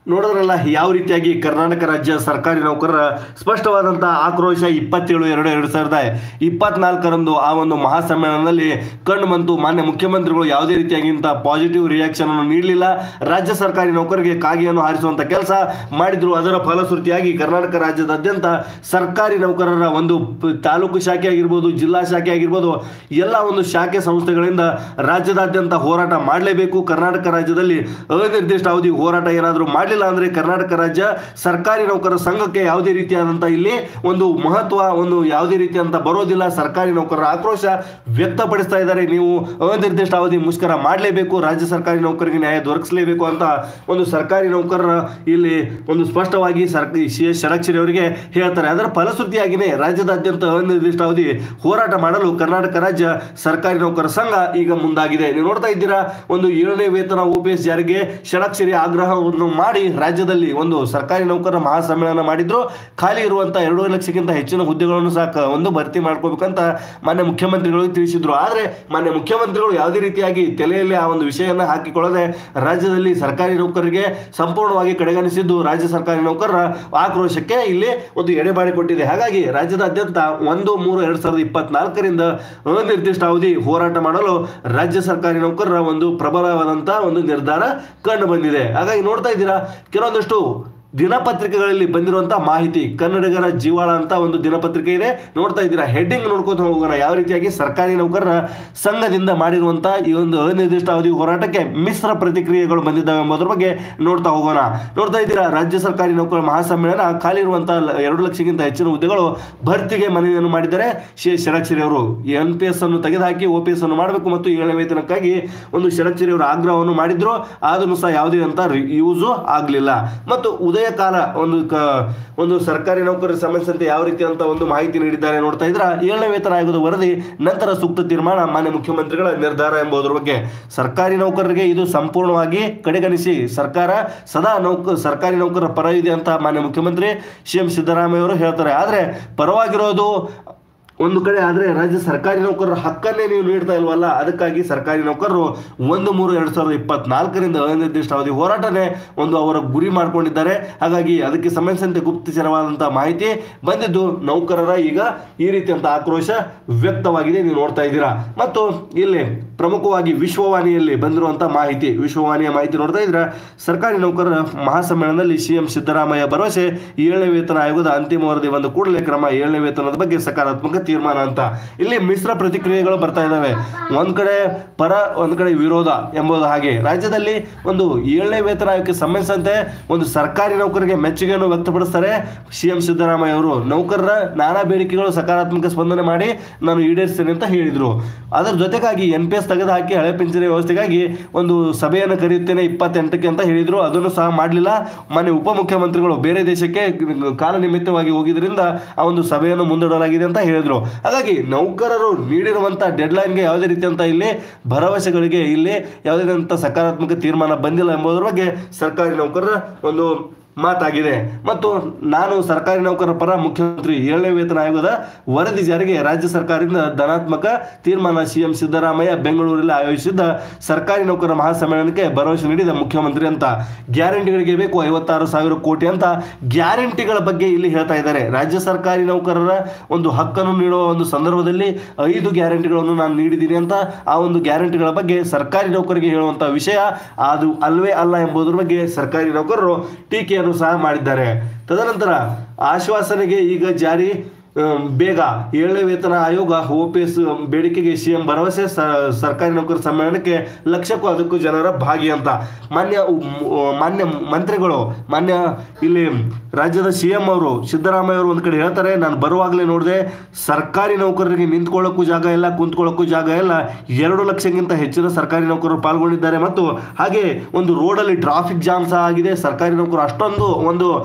ನೋಡಿದ್ರಲ್ಲ ಯಾವ ರೀತಿಯಾಗಿ ಕರ್ನಾಟಕ ರಾಜ್ಯ ಸರ್ಕಾರಿ ನೌಕರರ ಸ್ಪಷ್ಟವಾದಂತಹ ಆಕ್ರೋಶ ಇಪ್ಪತ್ತೇಳು ಎರಡು ಎರಡು ಸಾವಿರದ ಇಪ್ಪತ್ನಾಲ್ಕರಂದು ಆ ಒಂದು ಮಹಾಸಮ್ಮೇಳನದಲ್ಲಿ ಕಂಡು ಬಂತು ಮಾನ್ಯ ಮುಖ್ಯಮಂತ್ರಿಗಳು ಯಾವುದೇ ರೀತಿಯಾಗಿ ಇಂಥ ಪಾಸಿಟಿವ್ ರಿಯಾಕ್ಷನ್ ಅನ್ನು ನೀಡಲಿಲ್ಲ ರಾಜ್ಯ ಸರ್ಕಾರಿ ನೌಕರರಿಗೆ ಕಾಗಿಯನ್ನು ಹಾರಿಸುವಂತ ಕೆಲಸ ಮಾಡಿದ್ರು ಅದರ ಫಲಶ್ರುತಿಯಾಗಿ ಕರ್ನಾಟಕ ರಾಜ್ಯದಾದ್ಯಂತ ಸರ್ಕಾರಿ ನೌಕರರ ಒಂದು ಪ- ತಾಲೂಕು ಶಾಖೆ ಆಗಿರ್ಬೋದು ಜಿಲ್ಲಾ ಶಾಖೆ ಆಗಿರ್ಬೋದು ಎಲ್ಲ ಒಂದು ಶಾಖೆ ಸಂಸ್ಥೆಗಳಿಂದ ರಾಜ್ಯದಾದ್ಯಂತ ಹೋರಾಟ ಮಾಡಲೇಬೇಕು ಕರ್ನಾಟಕ ರಾಜ್ಯದಲ್ಲಿ ಅನಿರ್ದಿಷ್ಟ ಅವಧಿ ಹೋರಾಟ ಏನಾದರೂ ಮಾಡಲಿಲ್ಲ ಅಂದ್ರೆ ಕರ್ನಾಟಕ ರಾಜ್ಯ ಸರ್ಕಾರಿ ನೌಕರರ ಸಂಘಕ್ಕೆ ಯಾವುದೇ ರೀತಿಯಾದಂಥ ಇಲ್ಲಿ ಒಂದು ಮಹತ್ವ ಒಂದು ಯಾವುದೇ ರೀತಿಯಂತ ಬರೋದಿಲ್ಲ ಸರ್ಕಾರಿ ನೌಕರರ ಆಕ್ರೋಶ ವ್ಯಕ್ತಪಡಿಸ್ತಾ ಇದ್ದಾರೆ ನೀವು ಅನಿರ್ದಿಷ್ಟ ಅವಧಿ ಮುಷ್ಕರ ಮಾಡಲೇಬೇಕು ರಾಜ್ಯ ಸರ್ಕಾರಿ ನೌಕರರಿಗೆ ನ್ಯಾಯ ದೊರಕಿಸಲೇಬೇಕು ಅಂತ ಒಂದು ಸರ್ಕಾರಿ ನೌಕರರ ಇಲ್ಲಿ ಒಂದು ಸ್ಪಷ್ಟವಾಗಿ ಸರ್ಕಾರಿ ಸಿ ಎಸ್ ಷಡಕ್ಷರಿ ಅವರಿಗೆ ಹೇಳ್ತಾರೆ ಅದರ ಫಲಶ್ರುತಿಯಾಗಿಯೇ ರಾಜ್ಯದಾದ್ಯಂತ ಅನಿರ್ದಿಷ್ಟ ಅವಧಿ ಹೋರಾಟ ಮಾಡಲು ಕರ್ನಾಟಕ ರಾಜ್ಯ ಸರ್ಕಾರಿ ನೌಕರರ ಸಂಘ ಈಗ ಮುಂದಾಗಿದೆ ನೀವು ನೋಡ್ತಾ ಇದ್ದೀರಾ ಒಂದು ಏಳನೇ ವೇತನ ಓಪಿಎಸ್ ಜಾರಿಗೆ ಷಡಕ್ಷರಿ ಆಗ್ರಹವನ್ನು ಮಾಡಿ ರಾಜ್ಯದಲ್ಲಿ ಒಂದು ಸರ್ಕಾರಿ ನೌಕರರ ಮಹಾಸಮ್ಮೇಳನ ಮಾಡಿದ್ರು ಖಾಲಿ ಇರುವಂತಹ ಎರಡೂವರೆ ಲಕ್ಷಕ್ಕಿಂತ ಹೆಚ್ಚಿನ ಹುದ್ದೆಗಳನ್ನು ಸಹ ಕ- ಒಂದು ಭರ್ತಿ ಮಾಡ್ಕೋಬೇಕಂತ ಮಾನ್ಯ ಮುಖ್ಯಮಂತ್ರಿಗಳು ತಿಳಿಸಿದ್ರು ಆದ್ರೆ ಮಾನ್ಯ ಮುಖ್ಯಮಂತ್ರಿಗಳು ಯಾವುದೇ ರೀತಿಯಾಗಿ ತಲೆಯಲ್ಲಿ ಆ ಒಂದು ವಿಷಯವನ್ನು ಹಾಕಿಕೊಳ್ಳದೆ ರಾಜ್ಯದಲ್ಲಿ ಸರ್ಕಾರಿ ನೌಕರರಿಗೆ ಸಂಪೂರ್ಣವಾಗಿ ಕಡೆಗಣಿಸಿದ್ದು ರಾಜ್ಯ ಸರ್ಕಾರಿ ನೌಕರರ ಆಕ್ರೋಶಕ್ಕೆ ಇಲ್ಲಿ ಒಂದು ಎಡೆಬಾಡಿ ಕೊಟ್ಟಿದೆ ಹಾಗಾಗಿ ರಾಜ್ಯದಾದ್ಯಂತ ಒಂದು ಮೂರು ಎರಡ್ ಸಾವಿರದ ಇಪ್ಪತ್ನಾಲ್ಕರಿಂದ ಅನಿರ್ದಿಷ್ಟ ಅವಧಿ ಹೋರಾಟ ಮಾಡಲು ರಾಜ್ಯ ಸರ್ಕಾರಿ ನೌಕರರ ಒಂದು ಪ್ರಬಲವಾದಂತಹ ಒಂದು ನಿರ್ಧಾರ ಕಂಡು ಬಂದಿದೆ ಹಾಗಾಗಿ ನೋಡ್ತಾ ಇದ್ದೀರಾ ಕೆಲವೊಂದಷ್ಟು ದಿನಪತ್ರಿಕೆಗಳಲ್ಲಿ ಬಂದಿರುವಂತಹ ಮಾಹಿತಿ ಕನ್ನಡಿಗರ ಜೀವಾಳ ಅಂತ ಒಂದು ದಿನಪತ್ರಿಕೆ ಇದೆ ನೋಡ್ತಾ ಇದ್ದೀರಾ ಹೆಡ್ಡಿಂಗ್ ನೋಡ್ಕೊತ ಹೋಗೋಣ ಯಾವ ರೀತಿಯಾಗಿ ಸರ್ಕಾರಿ ನೌಕರರ ಸಂಘದಿಂದ ಮಾಡಿರುವಂತಹ ಈ ಒಂದು ಅನಿರ್ದಿಷ್ಟ ಅವಧಿ ಹೋರಾಟಕ್ಕೆ ಮಿಶ್ರ ಪ್ರತಿಕ್ರಿಯೆಗಳು ಬಂದಿದ್ದಾವೆ ಎಂಬುದರ ಬಗ್ಗೆ ನೋಡ್ತಾ ಹೋಗೋಣ ನೋಡ್ತಾ ಇದ್ದೀರಾ ರಾಜ್ಯ ಸರ್ಕಾರಿ ನೌಕರರ ಮಹಾಸಮ್ಮೇಳನ ಖಾಲಿ ಇರುವಂತಹ ಲ- ಎರಡು ಲಕ್ಷಕ್ಕಿಂತ ಹೆಚ್ಚಿನ ಹುದ್ದೆಗಳು ಭರ್ತಿಗೆ ಮನವಿಯನ್ನು ಮಾಡಿದ್ದಾರೆ ಶ್ರೀ ಷಡಕ್ಷರಿ ಅವರು ಎನ್ ಪಿ ಎಸ್ ಅನ್ನು ತೆಗೆದುಹಾಕಿ ಒ ಪಿ ಎಸ್ ಅನ್ನು ಮಾಡಬೇಕು ಮತ್ತು ಏಳನೇ ವೇತನಕ್ಕಾಗಿ ಒಂದು ಷಡಕ್ಷರಿ ಅವರು ಆಗ್ರಹವನ್ನು ಮಾಡಿದ್ರು ಆದರೂ ಸಹ ಯಾವುದೇ ಅಂತ ಯೂಸು ಆಗಲಿಲ್ಲ ಮತ್ತು ಉದಯ ಕಾಲ ಒಂದು ಕ ಒಂದು ಸರ್ಕಾರಿ ನೌಕರರಿಗೆ ಸಂಬಂಧಿಸಿದಂತೆ ಯಾವ ರೀತಿ ಅಂತ ಒಂದು ಮಾಹಿತಿ ನೀಡಿದ್ದಾರೆ ನೋಡ್ತಾ ಇದ್ರ ಏಳನೇ ವೇತನ ಆಯೋಗದ ವರದಿ ನಂತರ ಸೂಕ್ತ ತೀರ್ಮಾನ ಮಾನ್ಯ ಮುಖ್ಯಮಂತ್ರಿಗಳ ನಿರ್ಧಾರ ಎಂಬುದರ ಬಗ್ಗೆ ಸರ್ಕಾರಿ ನೌಕರರಿಗೆ ಇದು ಸಂಪೂರ್ಣವಾಗಿ ಕಡೆಗಣಿಸಿ ಸರ್ಕಾರ ಸದಾ ನೌಕ ಸರ್ಕಾರಿ ನೌಕರರ ಪರ ಇದೆ ಅಂತ ಮಾನ್ಯ ಮುಖ್ಯಮಂತ್ರಿ ಸಿ ಎಂ ಸಿದ್ದರಾಮಯ್ಯ ಅವರು ಹೇಳ್ತಾರೆ ಆದ್ರೆ ಪರವಾಗಿರೋದು ಒಂದು ಕಡೆ ಆದ್ರೆ ರಾಜ್ಯ ಸರ್ಕಾರಿ ನೌಕರರ ಹಕ್ಕನ್ನೇ ನೀವು ನೀಡ್ತಾ ಇಲ್ವಲ್ಲ ಅದಕ್ಕಾಗಿ ಸರ್ಕಾರಿ ನೌಕರರು ಒಂದು ಮೂರು ಎರಡ್ ಸಾವಿರದ ಇಪ್ಪತ್ನಾಲ್ಕರಿಂದ ಅನಿರ್ದಿಷ್ಟ ಅವಧಿ ಹೋರಾಟನೇ ಒಂದು ಅವರ ಗುರಿ ಮಾಡ್ಕೊಂಡಿದ್ದಾರೆ ಹಾಗಾಗಿ ಅದಕ್ಕೆ ಸಂಬಂಧಿಸಿದಂತೆ ಗುಪ್ತಚರವಾದಂತಹ ಮಾಹಿತಿ ಬಂದಿದ್ದು ನೌಕರರ ಈಗ ಈ ರೀತಿಯಂತ ಆಕ್ರೋಶ ವ್ಯಕ್ತವಾಗಿದೆ ನೀವು ನೋಡ್ತಾ ಇದ್ದೀರಾ ಮತ್ತು ಇಲ್ಲಿ ಪ್ರಮುಖವಾಗಿ ವಿಶ್ವವಾಣಿಯಲ್ಲಿ ಬಂದಿರುವಂತಹ ಮಾಹಿತಿ ವಿಶ್ವವಾಣಿಯ ಮಾಹಿತಿ ನೋಡ್ತಾ ಇದ್ರೆ ಸರ್ಕಾರಿ ನೌಕರರ ಮಹಾಸಮ್ಮೇಳನದಲ್ಲಿ ಸಿಎಂ ಸಿದ್ದರಾಮಯ್ಯ ಭರವಸೆ ಏಳನೇ ವೇತನ ಆಯೋಗದ ಅಂತಿಮ ವರದಿ ಬಂದ ಕೂಡಲೇ ಕ್ರಮ ಏಳನೇ ವೇತನದ ಬಗ್ಗೆ ಸಕಾರಾತ್ಮಕ ತೀರ್ಮಾನ ಅಂತ ಇಲ್ಲಿ ಮಿಶ್ರ ಪ್ರತಿಕ್ರಿಯೆಗಳು ಬರ್ತಾ ಇದ್ದಾವೆ ಒಂದ್ ಕಡೆ ಪರ ಒಂದ್ ಕಡೆ ವಿರೋಧ ಎಂಬುದು ಹಾಗೆ ರಾಜ್ಯದಲ್ಲಿ ಒಂದು ಏಳನೇ ವೇತನ ಆಯೋಗಕ್ಕೆ ಸಂಬಂಧಿಸಿದಂತೆ ಒಂದು ಸರ್ಕಾರಿ ನೌಕರರಿಗೆ ಮೆಚ್ಚುಗೆಯನ್ನು ವ್ಯಕ್ತಪಡಿಸ್ತಾರೆ ಸಿಎಂ ಸಿದ್ದರಾಮಯ್ಯ ಅವರು ನೌಕರರ ನಾನಾ ಬೇಡಿಕೆಗಳು ಸಕಾರಾತ್ಮಕ ಸ್ಪಂದನೆ ಮಾಡಿ ನಾನು ಈಡೇರಿಸ್ತೇನೆ ಅಂತ ಹೇಳಿದ್ರು ಅದರ ಜೊತೆಗಾಗಿ ಎನ್ ಪಿ ಎಸ್ ತೆಗೆದು ಹಾಕಿ ಹಳೆ ಪಿಂಚಣಿ ವ್ಯವಸ್ಥೆಗಾಗಿ ಒಂದು ಸಭೆಯನ್ನು ಕರೆಯುತ್ತೇನೆ ಇಪ್ಪತ್ತೆಂಟಕ್ಕೆ ಅಂತ ಹೇಳಿದ್ರು ಅದನ್ನು ಸಹ ಮಾಡಲಿಲ್ಲ ಮಾನ್ಯ ಉಪಮುಖ್ಯಮಂತ್ರಿಗಳು ಬೇರೆ ದೇಶಕ್ಕೆ ಕಾಲ ನಿಮಿತ್ತವಾಗಿ ಹೋಗಿದ್ರಿಂದ ಆ ಒಂದು ಸಭೆಯನ್ನು ಮುಂದೂಡಲಾಗಿದೆ ಅಂತ ಹೇಳಿದ್ರು ಹಾಗಾಗಿ ನೌಕರರು ನೀಡಿರುವಂತಹ ಡೆಡ್ಲೈನ್ಗೆ ಯಾವುದೇ ರೀತಿಯಂತ ಇಲ್ಲಿ ಭರವಸೆಗಳಿಗೆ ಇಲ್ಲಿ ಯಾವುದೇ ರೀತಿಯಂತ ಸಕಾರಾತ್ಮಕ ತೀರ್ಮಾನ ಬಂದಿಲ್ಲ ಎಂಬುದರ ಬಗ್ಗೆ ಸರ್ಕಾರಿ ನೌಕರರ ಒಂದು ಮಾತಾಗಿದೆ ಮತ್ತು ನಾನು ಸರ್ಕಾರಿ ನೌಕರರ ಪರ ಮುಖ್ಯಮಂತ್ರಿ ಏಳನೇ ವೇತನ ಆಯೋಗದ ವರದಿ ಜಾರಿಗೆ ರಾಜ್ಯ ಸರ್ಕಾರದಿಂದ ಧನಾತ್ಮಕ ತೀರ್ಮಾನ ಸಿಎಂ ಸಿದ್ದರಾಮಯ್ಯ ಬೆಂಗಳೂರಲ್ಲಿ ಆಯೋಜಿಸಿದ್ದ ಸರ್ಕಾರಿ ನೌಕರರ ಮಹಾಸಮ್ಮೇಳನಕ್ಕೆ ಭರವಸೆ ನೀಡಿದ ಮುಖ್ಯಮಂತ್ರಿ ಅಂತ ಗ್ಯಾರಂಟಿಗಳಿಗೆ ಬೇಕು ಐವತ್ತಾರು ಸಾವಿರ ಕೋಟಿ ಅಂತ ಗ್ಯಾರಂಟಿಗಳ ಬಗ್ಗೆ ಇಲ್ಲಿ ಹೇಳ್ತಾ ಇದ್ದಾರೆ ರಾಜ್ಯ ಸರ್ಕಾರಿ ನೌಕರರ ಒಂದು ಹಕ್ಕನ್ನು ನೀಡುವ ಒಂದು ಸಂದರ್ಭದಲ್ಲಿ ಐದು ಗ್ಯಾರಂಟಿಗಳನ್ನು ನಾನು ನೀಡಿದ್ದೀನಿ ಅಂತ ಆ ಒಂದು ಗ್ಯಾರಂಟಿಗಳ ಬಗ್ಗೆ ಸರ್ಕಾರಿ ನೌಕರಿಗೆ ಹೇಳುವಂತ ವಿಷಯ ಅದು ಅಲ್ವೇ ಅಲ್ಲ ಎಂಬುದರ ಬಗ್ಗೆ ಸರ್ಕಾರಿ ನೌಕರರು ಟೀಕೆಯನ್ನು ಸಹ ಮಾಡಿದ್ದಾರೆ ತದನಂತರ ಆಶ್ವಾಸನೆಗೆ ಈಗ ಜಾರಿ ಅಮ್, ಬೇಗ ಏಳನೇ ವೇತನ ಆಯೋಗ ಓಪಿಎಸ್ ಬೇಡಿಕೆಗೆ ಸಿಎಂ ಭರವಸೆ ಸ- ಸರ್ಕಾರಿ ನೌಕರ ಸಮ್ಮೇಳನಕ್ಕೆ ಲಕ್ಷಕ್ಕೂ ಅದಕ್ಕೂ ಜನರ ಭಾಗಿ ಅಂತ ಮಾನ್ಯ ಉಮ್, ಮಾನ್ಯ ಮಂತ್ರಿಗಳು ಮಾನ್ಯ ಇಲ್ಲಿ ರಾಜ್ಯದ ಸಿಎಂ ಅವರು ಸಿದ್ದರಾಮಯ್ಯ ಅವರು ಒಂದು ಕಡೆ ಹೇಳ್ತಾರೆ ನಾನು ಬರುವಾಗಲೇ ನೋಡಿದೆ ಸರ್ಕಾರಿ ನೌಕರರಿಗೆ ನಿಂತ್ಕೊಳ್ಳೋಕ್ಕೂ ಜಾಗ ಇಲ್ಲ ಕುಂತ್ಕೊಳ್ಳೋಕ್ಕೂ ಜಾಗ ಇಲ್ಲ ಎರಡು ಲಕ್ಷಕ್ಕಿಂತ ಹೆಚ್ಚಿನ ಸರ್ಕಾರಿ ನೌಕರರು ಪಾಲ್ಗೊಂಡಿದ್ದಾರೆ ಮತ್ತು ಹಾಗೆ ಒಂದು ರೋಡಲ್ಲಿ ಟ್ರಾಫಿಕ್ ಜಾಮ್ ಸಹ ಆಗಿದೆ ಸರ್ಕಾರಿ ನೌಕರು ಅಷ್ಟೊಂದು ಒಂದು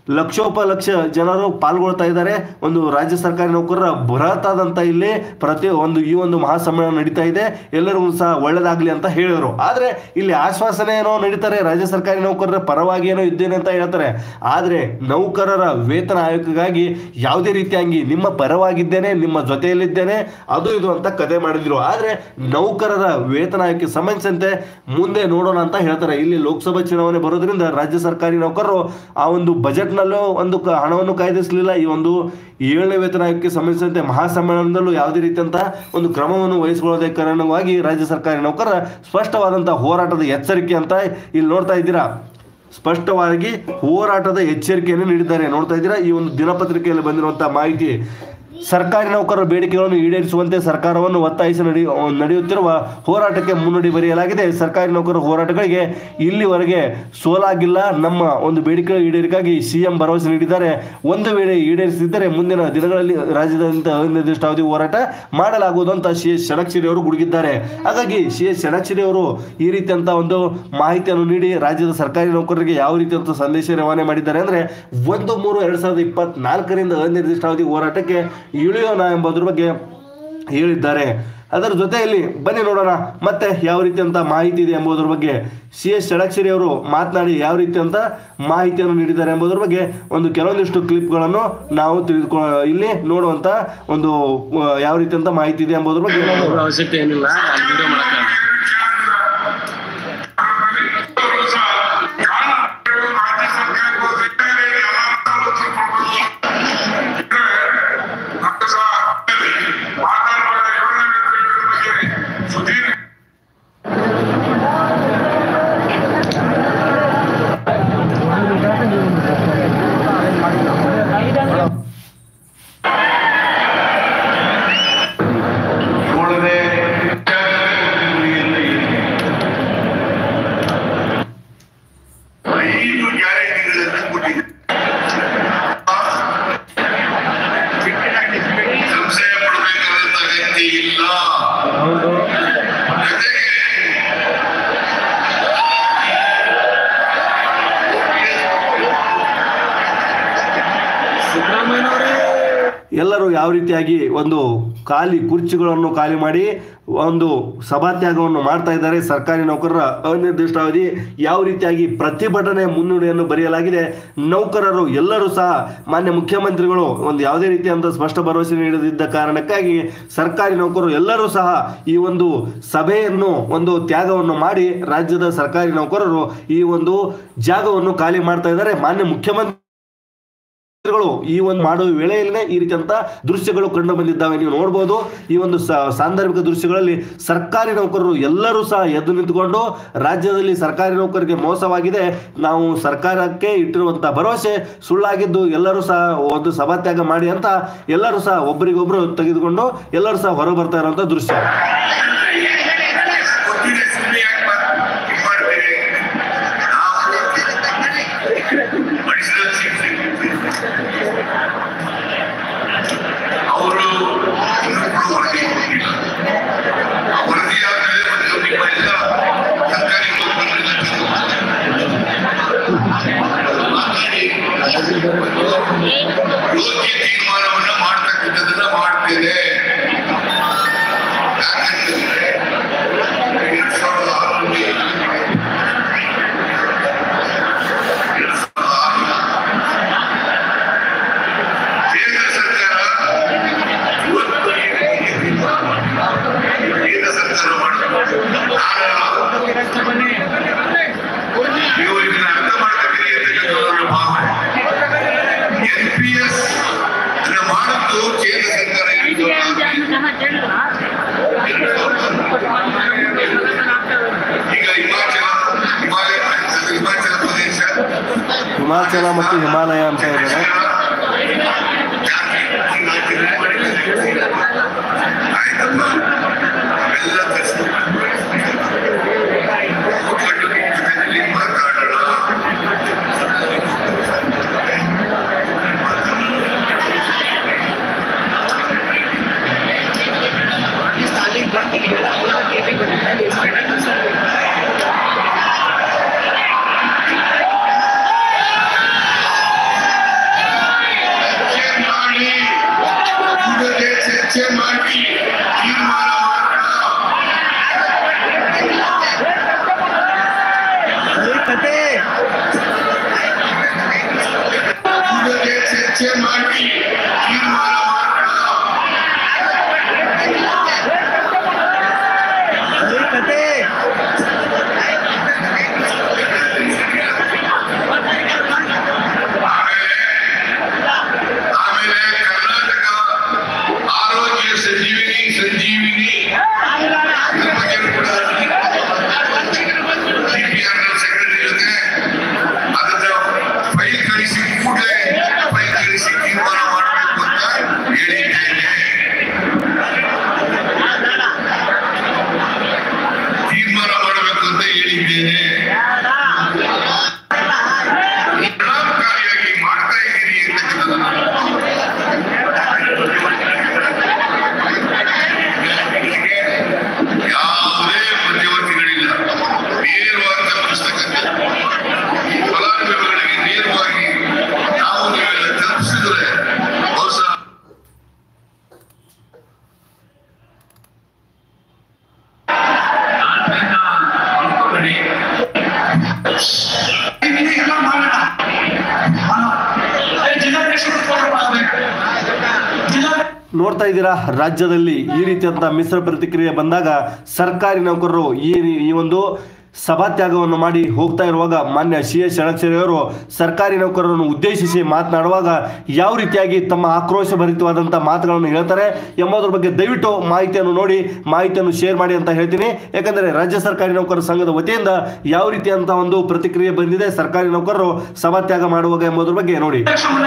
ಲಕ್ಷೋಪಲಕ್ಷ ಜನರು ಪಾಲ್ಗೊಳ್ತಾ ಇದ್ದಾರೆ ಒಂದು ರಾಜ್ಯ ಸರ್ಕಾರಿ ನೌಕರರ ಬೃಹತ್ ಆದಂತ ಇಲ್ಲಿ ಪ್ರತಿ ಒಂದು ಈ ಒಂದು ಮಹಾಸಮ್ಮೇಳನ ನಡೀತಾ ಇದೆ ಎಲ್ಲರಿಗೂ ಸಹ ಒಳ್ಳೇದಾಗ್ಲಿ ಅಂತ ಹೇಳಿದರು ಆದ್ರೆ ಇಲ್ಲಿ ಆಶ್ವಾಸನೆ ಏನೋ ನಡೀತಾರೆ ರಾಜ್ಯ ಸರ್ಕಾರಿ ನೌಕರರ ಪರವಾಗಿ ಏನೋ ಇದ್ದೇನೆ ಅಂತ ಹೇಳ್ತಾರೆ ಆದ್ರೆ ನೌಕರರ ವೇತನ ಆಯೋಗಕ್ಕಾಗಿ ಯಾವುದೇ ರೀತಿಯಾಗಿ ನಿಮ್ಮ ಪರವಾಗಿದ್ದೇನೆ ನಿಮ್ಮ ಜೊತೆಯಲ್ಲಿದ್ದೇನೆ ಅದು ಇದು ಅಂತ ಕತೆ ಮಾಡಿದ್ರು ಆದ್ರೆ ನೌಕರರ ವೇತನ ಆಯೋಗಕ್ಕೆ ಸಂಬಂಧಿಸಿದಂತೆ ಮುಂದೆ ನೋಡೋಣ ಅಂತ ಹೇಳ್ತಾರೆ ಇಲ್ಲಿ ಲೋಕಸಭಾ ಚುನಾವಣೆ ಬರೋದ್ರಿಂದ ರಾಜ್ಯ ಸರ್ಕಾರಿ ನೌಕರರು ಆ ಒಂದು ಬಜೆಟ್ನಲ್ಲೂ ಒಂದು ಕ- ಹಣವನ್ನು ಕಾಯ್ದಿರಿಸಲಿಲ್ಲ ಈ ಒಂದು ಏಳನೇ ವೇತನ ಆಯೋಗಕ್ಕೆ ಸಂಬಂಧಿಸಿದಂತೆ ಮಹಾಸಮ್ಮೇಳನದಲ್ಲೂ ಯಾವುದೇ ರೀತಿಯಂತ ಒಂದು ಕ್ರಮವನ್ನು ವಹಿಸಿಕೊಳ್ಳೋದೇ ಕಾರಣವಾಗಿ ರಾಜ್ಯ ಸರ್ಕಾರಿ ನೌಕರರ ಸ್ಪಷ್ಟವಾದಂತಹ ಹೋರಾಟದ ಎಚ್ಚರಿಕೆ ಅಂತ ಇಲ್ಲಿ ನೋಡ್ತಾ ಇದ್ದೀರಾ ಸ್ಪಷ್ಟವಾಗಿ ಹೋರಾಟದ ಎಚ್ಚರಿಕೆಯನ್ನು ನೀಡಿದ್ದಾರೆ ನೋಡ್ತಾ ಇದ್ದೀರಾ ಈ ಒಂದು ದಿನಪತ್ರಿಕೆಯಲ್ಲಿ ಬಂದಿರುವಂತಹ ಮಾಹಿತಿ ಸರ್ಕಾರಿ ನೌಕರರ ಬೇಡಿಕೆಗಳನ್ನು ಈಡೇರಿಸುವಂತೆ ಸರ್ಕಾರವನ್ನು ಒತ್ತಾಯಿಸಿ ನಡೆ ನಡೆಯುತ್ತಿರುವ ಹೋರಾಟಕ್ಕೆ ಮುನ್ನುಡಿ ಬರೆಯಲಾಗಿದೆ ಸರ್ಕಾರಿ ನೌಕರರ ಹೋರಾಟಗಳಿಗೆ ಇಲ್ಲಿವರೆಗೆ ಸೋಲಾಗಿಲ್ಲ ನಮ್ಮ ಒಂದು ಬೇಡಿಕೆ ಈಡೇರಿಕೆಗಾಗಿ ಸಿಎಂ ಭರವಸೆ ನೀಡಿದ್ದಾರೆ ಒಂದು ವೇಳೆ ಈಡೇರಿಸಿದ್ದರೆ ಮುಂದಿನ ದಿನಗಳಲ್ಲಿ ರಾಜ್ಯದಾದ್ಯಂತ ಅನಿರ್ದಿಷ್ಟಾವಧಿ ಹೋರಾಟ ಮಾಡಲಾಗುವುದು ಅಂತ ಸಿ ಎಸ್ ಷಡಕ್ಷರಿ ಅವರು ಗುಡುಗಿದ್ದಾರೆ ಹಾಗಾಗಿ ಸಿ ಎಸ್ ಷಡಕ್ಷರಿ ಅವರು ಈ ರೀತಿಯಂತ ಒಂದು ಮಾಹಿತಿಯನ್ನು ನೀಡಿ ರಾಜ್ಯದ ಸರ್ಕಾರಿ ನೌಕರರಿಗೆ ಯಾವ ರೀತಿಯಂತ ಸಂದೇಶ ರವಾನೆ ಮಾಡಿದ್ದಾರೆ ಅಂದ್ರೆ ಒಂದು ಮೂರು ಎರಡ್ ಸಾವಿರದ ಇಪ್ಪತ್ನಾಲ್ಕರಿಂದ ಅನಿರ್ದಿಷ್ಟಾವಧಿ ಹೋರಾಟಕ್ಕೆ ಇಳಿಯೋಣ ಎಂಬುದರ ಬಗ್ಗೆ ಹೇಳಿದ್ದಾರೆ ಅದರ ಜೊತೆಯಲ್ಲಿ ಬನ್ನಿ ನೋಡೋಣ ಮತ್ತೆ ಯಾವ ರೀತಿಯಂತ ಮಾಹಿತಿ ಇದೆ ಎಂಬುದರ ಬಗ್ಗೆ ಸಿ ಎಸ್ ಷಡಕ್ಷರಿ ಅವರು ಮಾತನಾಡಿ ಯಾವ ರೀತಿಯಂತ ಮಾಹಿತಿಯನ್ನು ನೀಡಿದ್ದಾರೆ ಎಂಬುದರ ಬಗ್ಗೆ ಒಂದು ಕೆಲವೊಂದಿಷ್ಟು ಕ್ಲಿಪ್ಗಳನ್ನು ನಾವು ತಿಳಿದುಕೊ ಇಲ್ಲಿ ನೋಡುವಂತ ಒಂದು ಆ, ಯಾವ ರೀತಿಯಂತ ಮಾಹಿತಿ ಇದೆ ಎಂಬುದರ ಬಗ್ಗೆ ನಾವು ಅವ್ರ ಅವಶ್ಯಕತೆ ಏನಿಲ್ಲ ಅಲ್ಲಿ ವಿಡಿಯೋ ಮಾಡಕ್ಕ ಸುಧೀರ್ ಏಳನೇ ಐದು ಗ್ಯಾರಂಟಿಗಳನ್ನು ಕೊಟ್ಟಿದೆ ಸಂಶಯ ಪಡಬೇಕಾದಂತ ಅಗತ್ಯ ಇಲ್ಲ ಹೌದು ಜೊತೆಗೆ ಸಿದ್ದರಾಮಯ್ಯನವರೇ ಎಲ್ಲರೂ ಯಾವ ರೀತಿಯಾಗಿ ಒಂದು ಖಾಲಿ ಕುರ್ಚಿಗಳನ್ನು ಖಾಲಿ ಮಾಡಿ ಒಂದು ಸಭಾತ್ಯಾಗವನ್ನು ಮಾಡ್ತಾ ಇದ್ದಾರೆ ಸರ್ಕಾರಿ ನೌಕರರ ಅನಿರ್ದಿಷ್ಟಾವಧಿ ಯಾವ ರೀತಿಯಾಗಿ ಪ್ರತಿಭಟನೆ ಮುನ್ನುಡಿಯನ್ನು ಬರೆಯಲಾಗಿದೆ ನೌಕರರು ಎಲ್ಲರೂ ಸಹ ಮಾನ್ಯ ಮುಖ್ಯಮಂತ್ರಿಗಳು ಒಂದು ಯಾವುದೇ ರೀತಿಯಾದ ಸ್ಪಷ್ಟ ಭರವಸೆ ನೀಡದಿದ್ದ ಕಾರಣಕ್ಕಾಗಿ ಸರ್ಕಾರಿ ನೌಕರರು ಎಲ್ಲರೂ ಸಹ ಈ ಒಂದು ಸಭೆಯನ್ನು ಒಂದು ತ್ಯಾಗವನ್ನು ಮಾಡಿ ರಾಜ್ಯದ ಸರ್ಕಾರಿ ನೌಕರರು ಈ ಒಂದು ಜಾಗವನ್ನು ಖಾಲಿ ಮಾಡ್ತಾ ಇದ್ದಾರೆ ಮಾನ್ಯ ಮುಖ್ಯಮಂತ್ರಿ ಗಳು ಈ ಒಂದು ಮಾಡುವ ವೇಳೆಯಲ್ಲೇ ಈ ರೀತಿಯಂತ ದೃಶ್ಯಗಳು ಕಂಡು ಬಂದಿದ್ದಾವೆ ನೀವು ನೋಡಬಹುದು ಈ ಒಂದು ಸ- ಸಾಂದರ್ಭಿಕ ದೃಶ್ಯಗಳಲ್ಲಿ ಸರ್ಕಾರಿ ನೌಕರರು ಎಲ್ಲರೂ ಸಹ ಎದ್ದು ನಿಂತುಕೊಂಡು ರಾಜ್ಯದಲ್ಲಿ ಸರ್ಕಾರಿ ನೌಕರರಿಗೆ ಮೋಸವಾಗಿದೆ ನಾವು ಸರ್ಕಾರಕ್ಕೆ ಇಟ್ಟಿರುವಂತಹ ಭರವಸೆ ಸುಳ್ಳಾಗಿದ್ದು ಎಲ್ಲರೂ ಸಹ ಒಂದು ಸಭಾತ್ಯಾಗ ಮಾಡಿ ಅಂತ ಎಲ್ಲರೂ ಸಹ ಒಬ್ಬರಿಗೊಬ್ರು ತೆಗೆದುಕೊಂಡು ಎಲ್ಲರೂ ಸಹ ಹೊರ ಬರ್ತಾ ಇರುವಂತ ದೃಶ್ಯ ಗೊತ್ತಿದೆ ಸುಮ್ಮನೆ ಯಾಕೆ ಮಾಡ್- ಇದ್ ಮಾಡ್ತೀರಿ ನಾವು ಮನುಷ್ಯರ ಶಿಕ್ಷೆ ಅವರು ಇನ್ನೂ ಕೂಡ ವರದಿ ಕೊಟ್ಟಿಲ್ಲ ಆ ವರದಿ ಆದ್ಮೇಲೆ ಒಂದು ನಿಮ್ಮ ಎಲ್ಲ ಸರ್ಕಾರಿ ನೌಕರರಿಗೆ ಮಾತಾಡಿ ಯೋಗ್ಯ ತೀರ್ಮಾನವನ್ನ ಮಾಡ್ತಕ್ಕಂಥದ್ದನ್ನ ಮಾಡ್ತೇನೆ ಯಾಕಂತಂದ್ರೆ ಎರಡ್ ಸಾವಿರದ ಆರರಲ್ಲಿ ಎರಡ್ ಸಾವಿರದ ಆರು ಕೇಂದ್ರ ಸರ್ಕಾರ ಇವತ್ತು ಏನಿದೆ ತೀರ್ಮಾನ ಮಾಡಿದೆ. ಕೇಂದ್ರ ಸರ್ಕಾರ ಮಾಡಿದೆ. ನಾನು ನೀವು ಇದನ್ನ ಅರ್ಥ ಮಾಡ್ಕೊತೀರಿ ಅಂತಕ್ಕಂಥದ್ದು ನನ್ನ ಭಾವನೆ ಎನ್ ಪಿ ಎಸ್ ಮಾಡಿದ್ದು ಕೇಂದ್ರ ಸರ್ಕಾರ ಇದು ಈಗ ಹಿಮಾಚಲ ಹಿಮಾಲಯ ಹಿಮಾಚಲ ಪ್ರದೇಶ ಹಿಮಾಚಲ ಮತ್ತು ಹಿಮಾಲಯ ಅಂತ ಇದ್ದಾರೆ ಆಯ್ತಪ್ಪ ಅವೆಲ್ಲ ತರಿಸ್ಕೊಂಡು ಮಾತಾಡೋಣ Thank ಇದಕ್ಕೆ ಚರ್ಚೆ ಮಾಡಿ ತೀರ್ಮಾನ ಮಾಡೋಣ ಆಮೇಲೆ ಕರ್ನಾಟಕ ಆರೋಗ್ಯ ಸಂಜೀವಿನಿ ಸಂಜೀವಿನಿ ಇದ್ರ ಬಗ್ಗೆ ಕೂಡ DPR ಸೆಕ್ರೆಟರಿ ಜೊತೆ ಅದನ್ನ ಫೈಲ್ ಕಳಿಸಿ ಕೂಡಲೇ ಫೈಲ್ ಕಳಿಸಿ ತೀರ್ಮಾನ ಮಾಡಬೇಕು ಅಂತ ಹೇಳಿದ್ದೇನೆ ತೀರ್ಮಾನ ಮಾಡಬೇಕು ಅಂತ ಹೇಳಿದ್ದೇನೆ ಪರಿಣಾಮಕಾರಿಯಾಗಿ ಮಾಡ್ತಾ ಇದ್ದೀರಿ ಯಾವುದೇ ಮಧ್ಯವರ್ತಿಗಳಿಲ್ಲ ನೇರವಾಗಿ ತಪ್ಪಿಸ್ತಕ್ಕಂಥ ಈ ಫಲಾನುಭವಿಗಳಿಗೆ ನೇರವಾಗಿ ನಾವು ನೀವೆಲ್ಲ ತಲುಪಿಸಿದ್ರೆ ಬಹುಶಃ ಎಲ್ಲ ಮಾಡೋಣ ಜಿಲ್ಲಾಧ್ಯಕ್ಷರು ಜಿಲ್ಲಾ ನೋಡ್ತಾ ಇದ್ದೀರಾ ರಾಜ್ಯದಲ್ಲಿ ಈ ರೀತಿಯಂತ ಮಿಶ್ರ ಪ್ರತಿಕ್ರಿಯೆ ಬಂದಾಗ ಸರ್ಕಾರಿ ನೌಕರರು ಈ ಈ ಒಂದು ಸಭಾತ್ಯಾಗವನ್ನು ಮಾಡಿ ಹೋಗ್ತಾ ಇರುವಾಗ ಮಾನ್ಯ ಸಿ ಎಸ್ ಅವರು ಸರ್ಕಾರಿ ನೌಕರರನ್ನು ಉದ್ದೇಶಿಸಿ ಮಾತನಾಡುವಾಗ ಯಾವ ರೀತಿಯಾಗಿ ತಮ್ಮ ಆಕ್ರೋಶ ಭರಿತವಾದಂಥ ಮಾತುಗಳನ್ನು ಹೇಳ್ತಾರೆ ಎಂಬುದರ ಬಗ್ಗೆ ದಯವಿಟ್ಟು ಮಾಹಿತಿಯನ್ನು ನೋಡಿ ಮಾಹಿತಿಯನ್ನು ಶೇರ್ ಮಾಡಿ ಅಂತ ಹೇಳ್ತೀನಿ ಯಾಕಂದರೆ ರಾಜ್ಯ ಸರ್ಕಾರಿ ನೌಕರರ ಸಂಘದ ವತಿಯಿಂದ ಯಾವ ರೀತಿಯಂತ ಒಂದು ಪ್ರತಿಕ್ರಿಯೆ ಬಂದಿದೆ ಸರ್ಕಾರಿ ನೌಕರರು ಸಭಾತ್ಯಾಗ ಮಾಡುವಾಗ ಎಂಬುದರ ಬಗ್ಗೆ ನೋಡಿ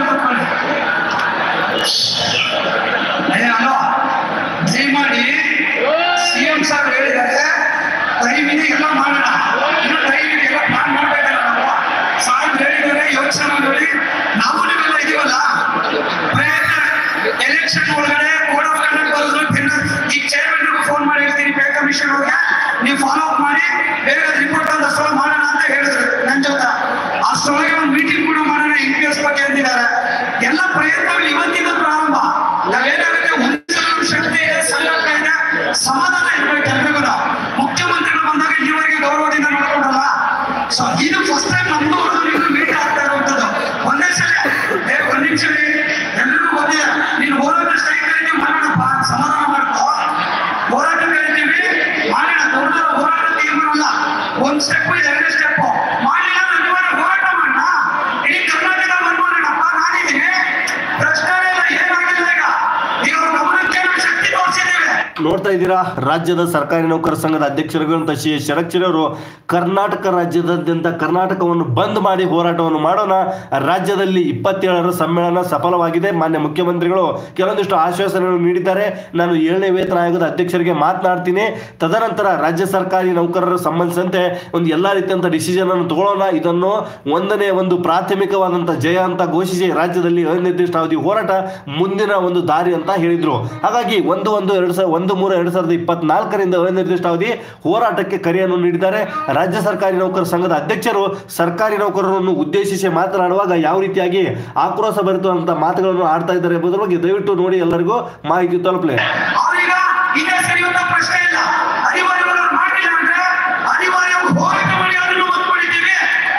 ಅಲೋ ದಯಮಾಡಿ ಸಿಎಂ ಸಾಹೇಬ್ ಹೇಳಿದ್ದಾರೆ ಟೈಮಿಗೆ ಎಲ್ಲ ಮಾಡೋಣ ಇನ್ನು ಟೈಮಿಗೆ ಎಲ್ಲ ಪ್ಲಾನ್ ಮಾಡ್ಬೇಕಲ್ಲ ನಾವು ಸಾಹೇಬ್ ಹೇಳಿದ್ದಾರೆ ಯೋಚನೆ ಮಾಡಿ ನಾವು ನೀವೆಲ್ಲ ಇದೀವಲ್ಲ ಪ್ರಯತ್ನ ಎಲೆಕ್ಷನ್ ಒಳಗಡೆ ಕೋಡ್ ಆಫ್ ಕಂಡಕ್ಟ್ ಬರೋದು ಈ ಚೇರ್ಮನ್ ಫೋನ್ ಮಾಡಿ ಹೇಳ್ತೀನಿ ಪೇ ಕಮಿಷನ್ ಅವ್ರಿಗೆ ನೀವು ಫಾಲೋ ಅಪ್ ಮಾಡಿ ಬೇಗ ರಿಪೋರ್ಟ್ ಅಂತ ಅಷ್ಟೊಳಗೆ ಮಾಡೋಣ ಅಂತ ಹೇಳಿದ್ರು ನನ್ನ ಜೊತೆ ಅಷ್ಟೊಳಗೆ ಒಂದು ಮೀಟಿಂಗ್ ಕೂಡ ಮಾಡೋಣ ಎಂ ಪಿ ಎಸ್ ಬಗ್ಗೆ ಅಂದಿದ್ದಾರೆ ಎಲ್ಲ ಪ್ರಯತ್ನಗಳು ಇವತ್ತಿನ ಪ್ರಾರಂಭ ನಾವೇನಾಗುತ್ತೆ ಉಳಿಸಲು ಶಕ್ತಿ ಇದೆ ಸಂಘಟನೆ ಇದೆ ಸಮಾಧಾನ ಇರ್ಬೇಕು ಎಲ್ರಿಗೂ ಮುಖ್ಯಮಂತ್ರಿಗಳು ಬಂದಾಗ ಇಲ್ಲಿವರೆಗೆ ಗೌರವದಿಂದ ನೋಡ್ಕೊಂಡಲ್ಲ ಸೊ ಇದು ಫಸ್ಟ್ ಟೈಮ್ ನಮ್ದು ಅವ್ರದ್ದು ಮೀಟ್ ಆಗ್ತಾ ಇರುವಂತದ್ದು ಒಂದೇ ಸಲ ಏ, ಒಂದ್ ನಿಮಿಷ ರೀ, ಎಲ್ರಿಗೂ ಗೊತ್ತಿದೆ ನೀನು ಹೋರಾಟ ಸ್ಟ್ರೈಕ್ ಕರಿತೀವಿ ಮಾಡೋಣಪ್ಪ ಸಮಾಧಾನ ಮಾಡ್ಕೋ ಹೋರಾಟ ಕರಿತೀವಿ ಮಾಡೋಣ ದೊಡ್ಡ ಹೋರಾಟ ತೀರ್ಮಾನ ಅಲ್ಲ ಒಂದ್ ಸ್ಟೆಪ್ ಎರಡನೇ ಸ್ಟೆಪ್ ಮಾಡಿಲ್ಲ ಅನಿವಾರ್ಯ ಹೋರಾಟ ಮಾಡೋಣ ಇಡೀ ಕರ್ನಾಟಕ ಬಂದ್ಬಿಡೋಣಪ್ಪ ನಾನಿದ್ದೀನಿ ಪ್ರಶ್ನೆ ಇಲ್ಲ ಏನಾಗಿಲ್ಲ ಈಗ ಈಗ ಅವ್ರ ಗಮನಕ್ಕೆ ನಾವು ಶಕ್ತಿ ತೋರಿಸಿದ್ದೇವೆ ನೋಡ್ತಾ ಇದ್ದೀರಾ ರಾಜ್ಯದ ಸರ್ಕಾರಿ ನೌಕರ ಸಂಘದ ಅಧ್ಯಕ್ಷರಾಗಿರುವಂಥ ಶ್ರೀ ಶರಕ್ಷರಿ ಅವರು ಕರ್ನಾಟಕ ರಾಜ್ಯದಾದ್ಯಂತ ಕರ್ನಾಟಕವನ್ನು ಬಂದ್ ಮಾಡಿ ಹೋರಾಟವನ್ನು ಮಾಡೋಣ ರಾಜ್ಯದಲ್ಲಿ ಇಪ್ಪತ್ತೇಳರ ಸಮ್ಮೇಳನ ಸಫಲವಾಗಿದೆ ಮಾನ್ಯ ಮುಖ್ಯಮಂತ್ರಿಗಳು ಕೆಲವೊಂದಿಷ್ಟು ಆಶ್ವಾಸನೆಗಳನ್ನು ನೀಡಿದ್ದಾರೆ ನಾನು ಏಳನೇ ವೇತನ ಆಯೋಗದ ಅಧ್ಯಕ್ಷರಿಗೆ ಮಾತನಾಡ್ತೀನಿ ತದನಂತರ ರಾಜ್ಯ ಸರ್ಕಾರಿ ನೌಕರರ ಸಂಬಂಧಿಸಿದಂತೆ ಒಂದು ಎಲ್ಲ ರೀತಿಯಂತ ಡಿಸಿಷನ್ ಅನ್ನು ತಗೊಳ್ಳೋಣ ಇದನ್ನು ಒಂದನೇ ಒಂದು ಪ್ರಾಥಮಿಕವಾದಂಥ ಜಯ ಅಂತ ಘೋಷಿಸಿ ರಾಜ್ಯದಲ್ಲಿ ಅನಿರ್ದಿಷ್ಟಾವಧಿ ಹೋರಾಟ ಮುಂದಿನ ಒಂದು ದಾರಿ ಅಂತ ಹೇಳಿದ್ರು ಹಾಗಾಗಿ ಒಂದು ಒಂದು ಎರಡು ಸಾವಿರ ಒಂದು ಮೂರು ಎರಡು ಸಾವಿರದ ಇಪ್ಪತ್ನಾಲ್ಕರಿಂದ ಅನಿರ್ದಿಷ್ಟಾವಧಿ ಹೋರಾಟಕ್ಕೆ ಕರೆಯನ್ನು ನೀಡಿದ್ದಾರೆ ರಾಜ್ಯ ಸರ್ಕಾರಿ ನೌಕರ ಸಂಘದ ಅಧ್ಯಕ್ಷರು ಸರ್ಕಾರಿ ನೌಕರರನ್ನು ಉದ್ದೇಶಿಸಿ ಮಾತನಾಡುವಾಗ ಯಾವ ರೀತಿಯಾಗಿ ಆಕ್ರೋಶ ಭರಿತವಂತ ಮಾತುಗಳನ್ನು ಆಡ್ತಾ ಇದ್ದಾರೆ ಎಂಬುದರ ಬಗ್ಗೆ ದಯವಿಟ್ಟು ನೋಡಿ ಎಲ್ಲರಿಗೂ ಮಾಹಿತಿ ತಲುಪಲಿ ಅವ್ರೀಗ ಇದೇ ಸರಿಯುವಂತ ಪ್ರಶ್ನೆ ಇಲ್ಲ ಅನಿವಾರ್ಯವಾಗಿ ಅವ್ರು ಮಾಡಿಲ್ಲ ಅಂದ್ರೆ ಅನಿವಾರ್ಯ ಹೋರಾಟ ಮಾಡಿ ಅದನ್ನು ಒತ್ಕೊಂಡಿದ್ದೀವಿ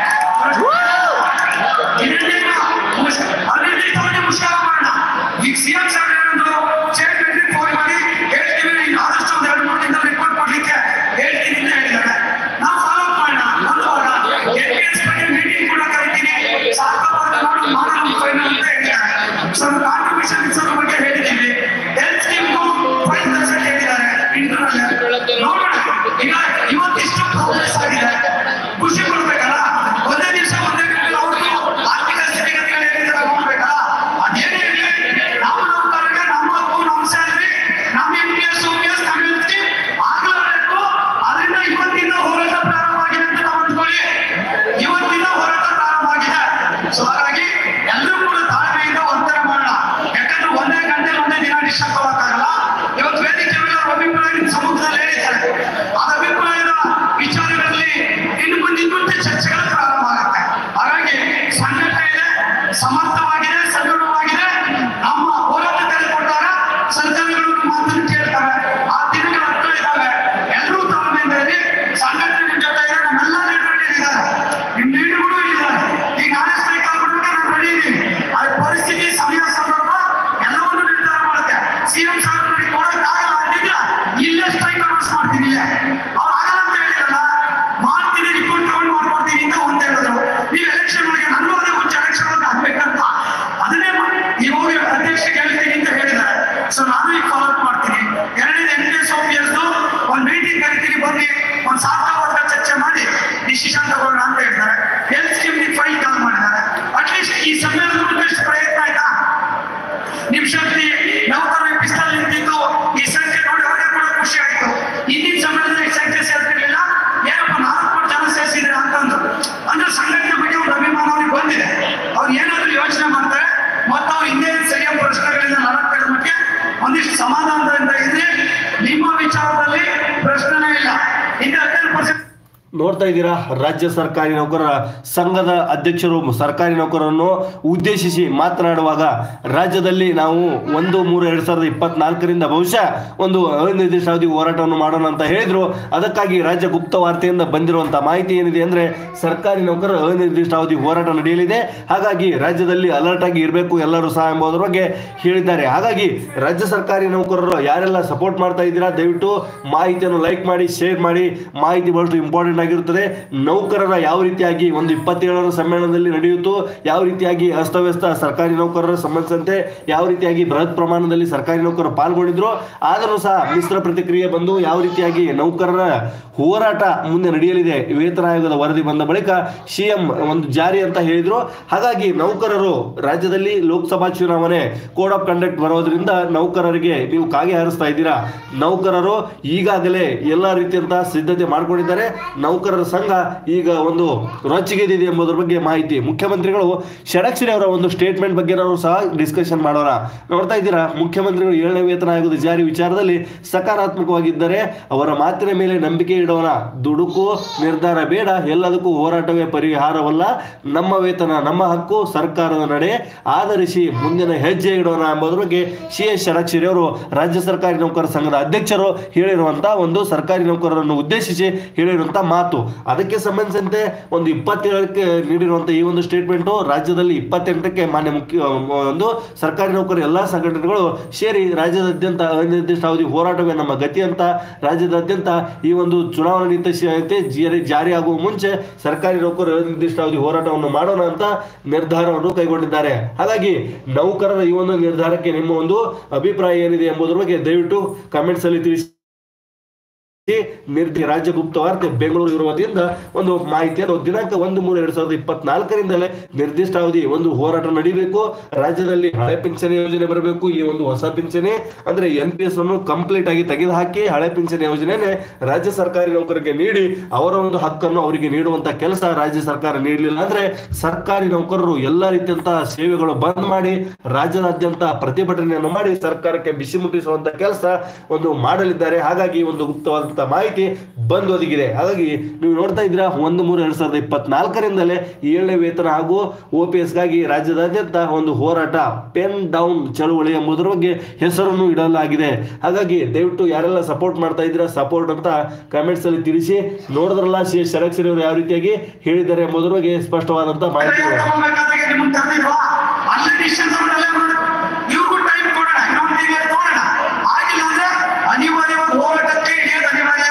ಇದನ್ನೇನು ಮುಷ್- ಅನಿರ್ದಿಷ್ಟವಾಗಿ ಮುಷ್ಕರ ಮಾಡೋಣ ಈಗ ಸಿಎಂ ಸಾಹೇಬ್ ಏನಂದ್ರು ಚೇರ್ಮನ್ ಫೋನ್ ಮಾಡಿ ಹೇಳ್ತೀವಿ ಇನ್ನು ಆದಷ್ಟು ಒಂದು ಎರಡು ಮೂರು ದಿನದಲ್ಲಿ ರಿಪೋರ್ಟ್ ಕೊಡ್ಲಿಕ್ಕೆ ಹೇಳ್ತೀನಿ ಅಂತ ಹೇಳಿದ್ದಾರೆ ನಾವು ಫಾಲೋ ಅಪ್ ಮಾಡೋಣ ಒಂದು ವಾರ ಎನ್ ಪಿ ಎಸ್ ಬಗ್ಗೆ ಮೀಟಿಂಗ್ ಕೂಡ ಕರಿತೀನಿ ಸಾರ್ಥಕವಾದ ಮಾಡಿ ಮಾಡೋಣ ಫೈನಲ್ ಅಂತ ಹೇಳಿದ್ದಾರೆ ಸೊ ಕಾಂಟ್ರಿಬ್ಯೂಷನ್ ಇಸೋದ್ರ ಬಗ್ಗೆ ಹೇಳಿದ್ದೀವಿ ಹೆಲ್ತ್ ಸ್ಕೀಮ್ ಫೈವ್ ಪರ್ಸೆಂಟ್ ಹೇಳಿದ್ದಾರೆ ತಗೊಳ್ಳೋಣ ಅಂತ ಹೇಳ್ತಾರೆ ಹೆಲ್ತ್ ಸ್ಕೀಮ್ ಫೈಲ್ ಕಾಲ್ ಮಾಡಿದ್ದಾರೆ ಅಟ್ಲೀಸ್ಟ್ ಈ ಸಮ್ಮೇಳನದ ಉದ್ದೇಶ ಪ್ರಯತ್ನ ಆಯ್ತಾ ನಿಮ್ ಶಕ್ತಿ ನೌಕರ ಪಿಸ್ತಲ್ ನಿಂತಿದ್ದು ಈ ಸಂಖ್ಯೆ ನೋಡಿ ಅವ್ರಿಗೆ ಕೂಡ ಖುಷಿ ಆಯ್ತು ಹಿಂದಿನ ಸಮ್ಮೇಳನದಲ್ಲಿ ಈ ಸಂಖ್ಯೆ ಸೇರ್ತಿರ್ಲಿಲ್ಲ ಏನಪ್ಪ ನಾಲ್ಕು ಕೋಟಿ ಜನ ಸೇರಿಸಿದ್ರೆ ಅಂತಂದು ಅಂದ್ರೆ ಸಂಘಟನೆ ಬಗ್ಗೆ ಒಂದು ಅಭಿಮಾನ ಅವ್ರಿಗೆ ಬಂದಿದೆ ಅವ್ರು ಏನಾದ್ರು ಯೋಚನೆ ಮಾಡ್ತಾರೆ ಮತ್ತು ಅವ್ರು ಹಿಂದೆ ಸರಿಯಾದ ಪ್ರಶ್ನೆಗಳಿಂದ ನಲವತ್ತೆರಡು ಬಗ್ಗೆ ಒಂದಿಷ್ಟು ಸಮಾಧಾನದಿಂದ ಇದ್ರೆ ನಿಮ್ಮ ವಿಚಾರದಲ್ಲಿ ಪ್ರಶ್ನೆನೇ ಇಲ್ಲ ಹಿಂದೆ ಹದಿನೈದು ಪರ್ಸೆಂಟ್ ನೋಡ್ತಾ ಇದ್ದೀರಾ ರಾಜ್ಯ ಸರ್ಕಾರಿ ನೌಕರರ ಸಂಘದ ಅಧ್ಯಕ್ಷರು ಸರ್ಕಾರಿ ನೌಕರರನ್ನು ಉದ್ದೇಶಿಸಿ ಮಾತನಾಡುವಾಗ ರಾಜ್ಯದಲ್ಲಿ ನಾವು ಒಂದು ಮೂರು ಎರಡ್ ಸಾವಿರದ ಇಪ್ಪತ್ನಾಲ್ಕರಿಂದ ಬಹುಶಃ ಒಂದು ಅನಿರ್ದಿಷ್ಟಾವಧಿ ಹೋರಾಟವನ್ನು ಮಾಡೋಣ ಅಂತ ಹೇಳಿದ್ರು ಅದಕ್ಕಾಗಿ ರಾಜ್ಯ ಗುಪ್ತ ವಾರ್ತೆಯಿಂದ ಬಂದಿರುವಂತಹ ಮಾಹಿತಿ ಏನಿದೆ ಅಂದ್ರೆ ಸರ್ಕಾರಿ ನೌಕರರ ಅನಿರ್ದಿಷ್ಟಾವಧಿ ಹೋರಾಟ ನಡೆಯಲಿದೆ ಹಾಗಾಗಿ ರಾಜ್ಯದಲ್ಲಿ ಅಲರ್ಟ್ ಆಗಿ ಇರಬೇಕು ಎಲ್ಲರೂ ಸಹ ಎಂಬುದರ ಬಗ್ಗೆ ಹೇಳಿದ್ದಾರೆ ಹಾಗಾಗಿ ರಾಜ್ಯ ಸರ್ಕಾರಿ ನೌಕರರು ಯಾರೆಲ್ಲ ಸಪೋರ್ಟ್ ಮಾಡ್ತಾ ಇದ್ದೀರಾ ದಯವಿಟ್ಟು ಮಾಹಿತಿಯನ್ನು ಲೈಕ್ ಮಾಡಿ ಶೇರ್ ಮಾಡಿ ಮಾಹಿತಿ ಬಹಳಷ್ಟು ಇಂಪಾರ್ಟೆಂಟ್ ಆಗಿರುತ್ತದೆ ನೌಕರರ ಯಾವ ರೀತಿಯಾಗಿ ಒಂದು ಇಪ್ಪತ್ತೇಳರ ಸಮ್ಮೇಳನದಲ್ಲಿ ನಡೆಯಿತು ಯಾವ ರೀತಿಯಾಗಿ ಅಸ್ತವ್ಯಸ್ತ ಸರ್ಕಾರಿ ನೌಕರರ ಸಂಬಂಧಿಸಿದಂತೆ ಯಾವ ರೀತಿಯಾಗಿ ಬೃಹತ್ ಪ್ರಮಾಣದಲ್ಲಿ ಸರ್ಕಾರಿ ನೌಕರರು ಪಾಲ್ಗೊಂಡಿದ್ರು ಆದರೂ ಸಹ ಮಿಶ್ರ ಪ್ರತಿಕ್ರಿಯೆ ಬಂದು ಯಾವ ರೀತಿಯಾಗಿ ನೌಕರರ ಹೋರಾಟ ಮುಂದೆ ನಡೆಯಲಿದೆ ವೇತನ ಆಯೋಗದ ವರದಿ ಬಂದ ಬಳಿಕ ಸಿಎಂ ಒಂದು ಜಾರಿ ಅಂತ ಹೇಳಿದ್ರು ಹಾಗಾಗಿ ನೌಕರರು ರಾಜ್ಯದಲ್ಲಿ ಲೋಕಸಭಾ ಚುನಾವಣೆ ಕೋಡ್ ಆಫ್ ಕಂಡಕ್ಟ್ ಬರೋದ್ರಿಂದ ನೌಕರರಿಗೆ ನೀವು ಕಾಗೆ ಹಾರಿಸ್ತಾ ಇದ್ದೀರಾ ನೌಕರರು ಈಗಾಗಲೇ ಎಲ್ಲ ರೀತಿಯಂತಹ ಸಿದ್ಧತೆ ಮಾಡ್ಕೊಂಡಿದ್ದಾರೆ ನೌಕರರ ಸಂಘ ಈಗ ಒಂದು ರೊಚ್ಚಿಗೆದಿದೆ ಎಂಬುದರ ಬಗ್ಗೆ ಮಾಹಿತಿ ಮುಖ್ಯಮಂತ್ರಿಗಳು ಷಡಕ್ಷರಿ ಅವರ ಒಂದು ಸ್ಟೇಟ್ಮೆಂಟ್ ಬಗ್ಗೆ ನಾವು ಸಹ ಡಿಸ್ಕಷನ್ ಮಾಡೋಣ ನೋಡ್ತಾ ಇದ್ದೀರಾ ಮುಖ್ಯಮಂತ್ರಿಗಳು ಏಳನೇ ವೇತನ ಆಯೋಗದ ಜಾರಿ ವಿಚಾರದಲ್ಲಿ ಸಕಾರಾತ್ಮಕವಾಗಿದ್ದರೆ ಅವರ ಮಾತಿನ ಮೇಲೆ ನಂಬಿಕೆ ಇಡೋಣ ದುಡುಕು ನಿರ್ಧಾರ ಬೇಡ ಎಲ್ಲದಕ್ಕೂ ಹೋರಾಟವೇ ಪರಿಹಾರವಲ್ಲ ನಮ್ಮ ವೇತನ ನಮ್ಮ ಹಕ್ಕು ಸರ್ಕಾರದ ನಡೆ ಆಧರಿಸಿ ಮುಂದಿನ ಹೆಜ್ಜೆ ಇಡೋಣ ಎಂಬುದರ ಬಗ್ಗೆ ಸಿ ಎಸ್ ಷಡಕ್ಷರಿ ಅವರು ರಾಜ್ಯ ಸರ್ಕಾರಿ ನೌಕರರ ಸಂಘದ ಅಧ್ಯಕ್ಷರು ಹೇಳಿರುವಂತಹ ಒಂದು ಸರ್ಕಾರಿ ನೌಕರರನ್ನು ಉದ್ದೇಶಿಸಿ ಹೇಳಿರುವಂತಹ ಮಾತು ಅದಕ್ಕೆ ಸಂಬಂಧಿಸಿದಂತೆ ಒಂದು ಇಪ್ಪತ್ತೇಳಕ್ಕೆ ನೀಡಿರುವಂತಹ ಈ ಒಂದು ಸ್ಟೇಟ್ಮೆಂಟು ರಾಜ್ಯದಲ್ಲಿ ಇಪ್ಪತ್ತೆಂಟಕ್ಕೆ ಮಾನ್ಯ ಮುಖ್ಯ ಒಂದು ಸರ್ಕಾರಿ ನೌಕರರ ಎಲ್ಲಾ ಸಂಘಟನೆಗಳು ಸೇರಿ ರಾಜ್ಯದಾದ್ಯಂತ ಅನಿರ್ದಿಷ್ಟಾವಧಿ ಹೋರಾಟವೇ ನಮ್ಮ ಗತಿ ಅಂತ ರಾಜ್ಯದಾದ್ಯಂತ ಈ ಒಂದು ಚುನಾವಣಾ ನೀತಿ ಸಂಹಿತೆ ಜಾರಿ ಜಾರಿಯಾಗುವ ಮುಂಚೆ ಸರ್ಕಾರಿ ನೌಕರರು ಅನಿರ್ದಿಷ್ಟಾವಧಿ ಹೋರಾಟವನ್ನು ಮಾಡೋಣ ಅಂತ ನಿರ್ಧಾರವನ್ನು ಕೈಗೊಂಡಿದ್ದಾರೆ ಹಾಗಾಗಿ ನೌಕರರ ಈ ಒಂದು ನಿರ್ಧಾರಕ್ಕೆ ನಿಮ್ಮ ಒಂದು ಅಭಿಪ್ರಾಯ ಏನಿದೆ ಎಂಬುದರ ಬಗ್ಗೆ ದಯವಿಟ್ಟು ಕಮೆಂಟ್ಸ್ ಅಲ್ಲಿ ತಿಳಿಸಿ ನಿರ್ದಿ ರಾಜ್ಯ ಗುಪ್ತ ವಾರ್ತೆ ಬೆಂಗಳೂರು ಇರುವುದರಿಂದ ಒಂದು ಮಾಹಿತಿಯನ್ನು ದಿನಾಂಕ ಒಂದು ಮೂರು ಎರಡ್ ಸಾವಿರದ ಇಪ್ಪತ್ನಾಲ್ಕರಿಂದಲೇ ನಿರ್ದಿಷ್ಟ ಅವಧಿ ಒಂದು ಹೋರಾಟ ನಡೀಬೇಕು ರಾಜ್ಯದಲ್ಲಿ ಹಳೆ ಪಿಂಚಣಿ ಯೋಜನೆ ಬರಬೇಕು ಈ ಒಂದು ಹೊಸ ಪಿಂಚಣಿ ಅಂದ್ರೆ ಎನ್ ಪಿ ಎಸ್ ಅನ್ನು ಕಂಪ್ಲೀಟ್ ಆಗಿ ತೆಗೆದು ಹಾಕಿ ಹಳೆ ಪಿಂಚಣಿ ಯೋಜನೆನೆ ರಾಜ್ಯ ಸರ್ಕಾರಿ ನೌಕರರಿಗೆ ನೀಡಿ ಅವರ ಒಂದು ಹಕ್ಕನ್ನು ಅವರಿಗೆ ನೀಡುವಂತ ಕೆಲಸ ರಾಜ್ಯ ಸರ್ಕಾರ ನೀಡಲಿಲ್ಲ ಅಂದ್ರೆ ಸರ್ಕಾರಿ ನೌಕರರು ಎಲ್ಲಾ ರೀತಿಯಂತಹ ಸೇವೆಗಳು ಬಂದ್ ಮಾಡಿ ರಾಜ್ಯದಾದ್ಯಂತ ಪ್ರತಿಭಟನೆಯನ್ನು ಮಾಡಿ ಸರ್ಕಾರಕ್ಕೆ ಬಿಸಿ ಮುಟ್ಟಿಸುವಂತ ಕೆಲಸ ಒಂದು ಮಾಡಲಿದ್ದಾರೆ ಹಾಗಾಗಿ ಒಂದು ಗುಪ್ತವಾದಂತಹ ಮಾಹಿತಿ ಬಂದು ಒದಗಿದೆ ಹಾಗಾಗಿ ನೀವು ನೋಡ್ತಾ ಇದ್ದೀರಾ ಒಂದು ಮೂರು ಎರಡ್ ಸಾವಿರದ ಇಪ್ಪತ್ನಾಲ್ಕರಿಂದಲೇ ಏಳನೇ ವೇತನ ಹಾಗೂ ಒ ಪಿ ಗಾಗಿ ರಾಜ್ಯದಾದ್ಯಂತ ಒಂದು ಹೋರಾಟ ಪೆನ್ ಡೌನ್ ಚಳುವಳಿ ಎಂಬುದರ ಬಗ್ಗೆ ಹೆಸರನ್ನು ಇಡಲಾಗಿದೆ ಹಾಗಾಗಿ ದಯವಿಟ್ಟು ಯಾರೆಲ್ಲ ಸಪೋರ್ಟ್ ಮಾಡ್ತಾ ಇದ್ದೀರಾ ಸಪೋರ್ಟ್ ಅಂತ ಕಮೆಂಟ್ಸ್ ಅಲ್ಲಿ ತಿಳಿಸಿ ನೋಡಿದ್ರಲ್ಲ ಸಿ ಎಸ್ ಶರಕ್ಷರಿ ಅವರು ಯಾವ ರೀತಿಯಾಗಿ ಹೇಳಿದ್ದಾರೆ ಎಂಬುದರ ಬಗ್ಗೆ ಸ್ಪಷ್ಟವಾದಂತ ಮಾಹಿತಿ ತಗೊಂಡ್ಬೇಕಾದ್ರೆ ನಿಮ್ಮನ್ನ ಕರೆದಿಲ್ವಾ ಅಲ್ಲೇ ಡಿಸ್ಟೆನ್ಸ್ ಅಲ್ಲೇ ಮಾಡೋದು ಇವ್ರಿಗೂ ಟೈಮ್ ಕೊಡೋಣ ಇನ್ನೊಂದು ತಿಂಗಳು ನೋಡೋಣ ಆಗಿಲ್ಲ ಅಂದ್ರೆ ಅನಿವಾರ್ಯವಾಗಿ ಹೋರಾಟಕ್ಕೆ ಇಳಿಯೋದು ಅನಿವಾರ್ಯ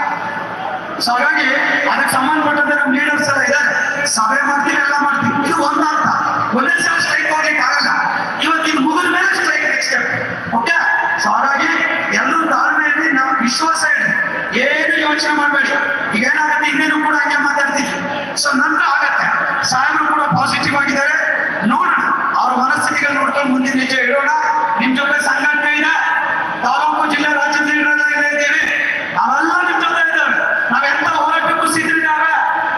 ಸೊ ಹಾಗಾಗಿ ಅದಕ್ಕೆ ಸಂಬಂಧಪಟ್ಟಂತೆ ನಮ್ಮ ಲೀಡರ್ಸ್ ಎಲ್ಲ ಇದ್ದಾರೆ ಸಭೆ ಮಾಡ್ತೀವಿ ಎಲ್ಲ ಮಾಡ್ತೀವಿ ಇದು ಒಂದು ಅರ್ಥ ಒಂದೇ ಸಲ ಸ್ಟ್ರೈಕ್ ಹೋಗ್ಲಿಕ್ಕೆ ಆಗಲ್ಲ ಇವತ್ತು ಇದು ಮುಗಿದ ಮೇಲೆ ಸ್ಟ್ರೈಕ್ ನೆಕ್ಸ್ಟ್ ಓಕೆ ಸೊ ಹಾಗಾಗಿ ಎಲ್ಲರೂ ತಾಳ್ಮೆಯಲ್ಲಿ ನಾವು ವಿಶ್ವಾಸ ಇದೆ ಏನು ಯೋಚನೆ ಮಾಡಬೇಡಿ ಈಗ ಏನಾಗುತ್ತೆ ಇನ್ನೇನು ಕೂಡ ಹಂಗೆ ಮಾತಾಡ್ತಿದ್ರು ಸೊ ನಂತರ ಆಗತ್ತೆ ಸಾಹೇಬರು ಕೂಡ ಪಾಸಿಟಿವ್ ಆಗಿದ್ದಾರೆ ನೋಡೋಣ ಅವ್ರ ಮನಸ್ಥಿತಿಗಳು ನೋಡ್ಕೊಂಡು ಮುಂದಿನ ಹೆಜ್ಜೆ ಇಡೋಣ ನಿಮ್ ಜೊತೆ ಸಂಘಟನೆ ಇದೆ ತಾಲೂಕು ಜಿಲ್ಲೆ ರಾಜ್ಯದ ಇದ್ದೀವಿ ನಾವೆಲ್ಲ ನಿಮ್ ಜೊತೆ ಇದ್ದೇವೆ ನಾವೆಂತ ಹೋರಾಟಕ್ಕೂ ಸಿದ್ಧರಿದ್ದಾವೆ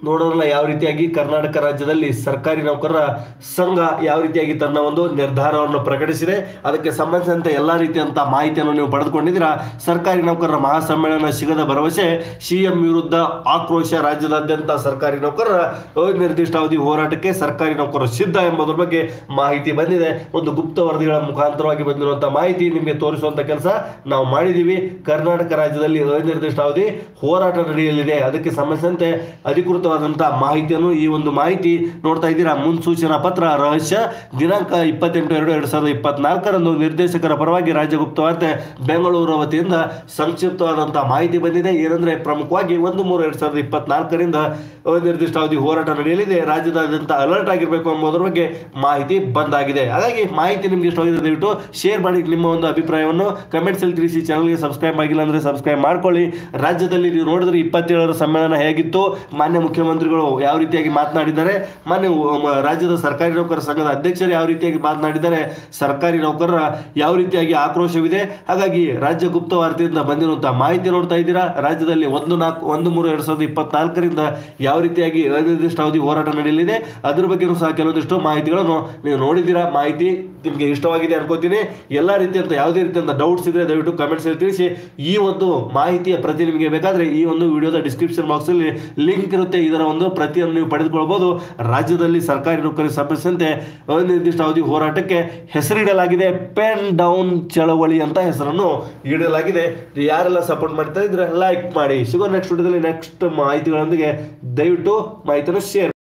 ನೋಡೋಣ ಯಾವ ರೀತಿಯಾಗಿ ಕರ್ನಾಟಕ ರಾಜ್ಯದಲ್ಲಿ ಸರ್ಕಾರಿ ನೌಕರರ ಸಂಘ ಯಾವ ರೀತಿಯಾಗಿ ತನ್ನ ಒಂದು ನಿರ್ಧಾರವನ್ನು ಪ್ರಕಟಿಸಿದೆ ಅದಕ್ಕೆ ಸಂಬಂಧಿಸಿದಂತೆ ಎಲ್ಲಾ ರೀತಿಯಂತ ಮಾಹಿತಿಯನ್ನು ನೀವು ಪಡೆದುಕೊಂಡಿದ್ದೀರಾ ಸರ್ಕಾರಿ ನೌಕರರ ಮಹಾಸಮ್ಮೇಳನ ಸಿಗದ ಭರವಸೆ ಸಿಎಂ ವಿರುದ್ಧ ಆಕ್ರೋಶ ರಾಜ್ಯದಾದ್ಯಂತ ಸರ್ಕಾರಿ ನೌಕರರ ಅನಿರ್ದಿಷ್ಟಾವಧಿ ಹೋರಾಟಕ್ಕೆ ಸರ್ಕಾರಿ ನೌಕರರು ಸಿದ್ಧ ಎಂಬುದರ ಬಗ್ಗೆ ಮಾಹಿತಿ ಬಂದಿದೆ ಒಂದು ಗುಪ್ತ ವರದಿಗಳ ಮುಖಾಂತರವಾಗಿ ಬಂದಿರುವಂತಹ ಮಾಹಿತಿ ನಿಮಗೆ ತೋರಿಸುವಂತ ಕೆಲಸ ನಾವು ಮಾಡಿದೀವಿ ಕರ್ನಾಟಕ ರಾಜ್ಯದಲ್ಲಿ ಅನಿರ್ದಿಷ್ಟಾವಧಿ ಹೋರಾಟ ನಡೆಯಲಿದೆ ಅದಕ್ಕೆ ಸಂಬಂಧಿಸಿದಂತೆ ಅಧಿಕೃತವಾದಂತಹ ಮಾಹಿತಿಯನ್ನು ಈ ಒಂದು ಮಾಹಿತಿ ನೋಡ್ತಾ ಇದ್ದೀರಾ ಮುನ್ಸೂಚನಾ ಪತ್ರ ರಹಸ್ಯ ದಿನಾಂಕ ಇಪ್ಪತ್ತೆಂಟು ಎರಡು ಎರಡ್ ಸಾವಿರದ ಇಪ್ಪತ್ನಾಲ್ಕರಂದು ನಿರ್ದೇಶಕರ ಪರವಾಗಿ ರಾಜ್ಯ ಗುಪ್ತ ವಾರ್ತೆ ಬೆಂಗಳೂರು ವತಿಯಿಂದ ಸಂಕ್ಷಿಪ್ತವಾದಂತಹ ಮಾಹಿತಿ ಬಂದಿದೆ ಏನಂದ್ರೆ ಪ್ರಮುಖವಾಗಿ ಒಂದು ಮೂರು ಎರಡ್ ಸಾವಿರದ ಇಪ್ಪತ್ನಾಲ್ಕರಿಂದ ಅನಿರ್ದಿಷ್ಟಾವಧಿ ಹೋರಾಟ ನಡೆಯಲಿದೆ ರಾಜ್ಯದಾದ್ಯಂತ ಅಲರ್ಟ್ ಆಗಿರಬೇಕು ಎಂಬುದರ ಬಗ್ಗೆ ಮಾಹಿತಿ ಬಂದಾಗಿದೆ ಹಾಗಾಗಿ ಮಾಹಿತಿ ನಿಮ್ಗೆ ಇಷ್ಟವಾಗಿದೆ ದಯವಿಟ್ಟು ಶೇರ್ ಮಾಡಿ ನಿಮ್ಮ ಒಂದು ಅಭಿಪ್ರಾಯವನ್ನು ಕಮೆಂಟ್ಸ್ ಅಲ್ಲಿ ತಿಳಿಸಿ ಚಾನಲ್ಗೆ ಸಬ್ಸ್ಕ್ರೈಬ್ ಆಗಿಲ್ಲ ಅಂದ್ರೆ ಸಬ್ಸ್ಕ್ರೈಬ್ ಮಾಡ್ಕೊಳ್ಳಿ ರಾಜ್ಯದಲ್ಲಿ ನೀವು ನೋಡಿದ್ರೆ ಇಪ್ಪತ್ತೇಳರ ಸಮ್ಮೇಳನ ಹೇಗಿತ್ತು ಮಾನ್ಯ ಮುಖ್ಯಮಂತ್ರಿಗಳು ಯಾವ ರೀತಿಯಾಗಿ ಮಾತನಾಡಿದ್ದಾರೆ ಮಾನ್ಯ ಉ- ರಾಜ್ಯದ ಸರ್ಕಾರಿ ನೌಕರರ ಸಂಘದ ಅಧ್ಯಕ್ಷರು ಯಾವ ರೀತಿಯಾಗಿ ಮಾತನಾಡಿದ್ದಾರೆ ಸರ್ಕಾರಿ ನೌಕರರ ಯಾವ ರೀತಿಯಾಗಿ ಆಕ್ರೋಶವಿದೆ ಹಾಗಾಗಿ ರಾಜ್ಯ ಗುಪ್ತ ವಾರ್ತೆಯಿಂದ ಬಂದಿರುವಂತಹ ಮಾಹಿತಿ ನೋಡ್ತಾ ಇದ್ದೀರಾ ರಾಜ್ಯದಲ್ಲಿ ಒಂದು ನಾಲ್ಕು ಒಂದು ಮೂರು ಎರಡ್ ಸಾವಿರದ ಇಪ್ಪತ್ನಾಲ್ಕರಿಂದ ಯಾವ ರೀತಿಯಾಗಿ ಅನಿರ್ದಿಷ್ಟಾವಧಿ ಹೋರಾಟ ನಡೆಯಲಿದೆ ಅದ್ರ ಬಗ್ಗೆನೂ ಸಹ ಕೆಲವೊಂದಿಷ್ಟು ಮಾಹಿತಿಗಳನ್ನು ನೀವು ನೋಡಿದ್ದೀರಾ ಮಾಹಿತಿ ನಿಮಗೆ ಇಷ್ಟವಾಗಿದೆ ಅನ್ಕೋತೀನಿ ಎಲ್ಲ ರೀತಿಯಂತ ಯಾವುದೇ ರೀತಿಯಂತ ಡೌಟ್ಸ್ ಇದ್ರೆ ದಯವಿಟ್ಟು ಕಮೆಂಟ್ಸ್ ಅಲ್ಲಿ ತಿಳಿಸಿ ಈ ಒಂದು ಮಾಹಿತಿಯ ಪ್ರತಿ ನಿಮಗೆ ಬೇಕಾದ್ರೆ ಈ ಒಂದು ವಿಡಿಯೋದ ಡಿಸ್ಕ್ರಿಪ್ಷನ್ ಬಾಕ್ಸ್ ಅಲ್ಲಿ ಲಿಂಕ್ ಇರುತ್ತೆ ಇದರ ಒಂದು ಪ್ರತಿಯನ್ನು ನೀವು ಪಡೆದುಕೊಳ್ಬಹುದು ರಾಜ್ಯದಲ್ಲಿ ಸರ್ಕಾರಿ ನೌಕರಿ ಸಂಬಂಧಿಸಿದಂತೆ ಅನಿರ್ದಿಷ್ಟಾವಧಿ ಹೋರಾಟಕ್ಕೆ ಹೆಸರಿಡಲಾಗಿದೆ ಪೆನ್ ಡೌನ್ ಚಳವಳಿ ಅಂತ ಹೆಸರನ್ನು ಇಡಲಾಗಿದೆ ಯಾರೆಲ್ಲ ಸಪೋರ್ಟ್ ಮಾಡ್ತಾ ಇದ್ರೆ ಲೈಕ್ ಮಾಡಿ ಸಿಗೋ ನೆಕ್ಸ್ಟ್ ವಿಡಿಯೋದಲ್ಲಿ ನೆಕ್ಸ್ಟ್ ಮಾಹಿತಿಗಳೊಂದಿಗೆ ದಯವಿಟ್ಟು ಮಾಹಿತಿಯನ್ನು ಶೇರ್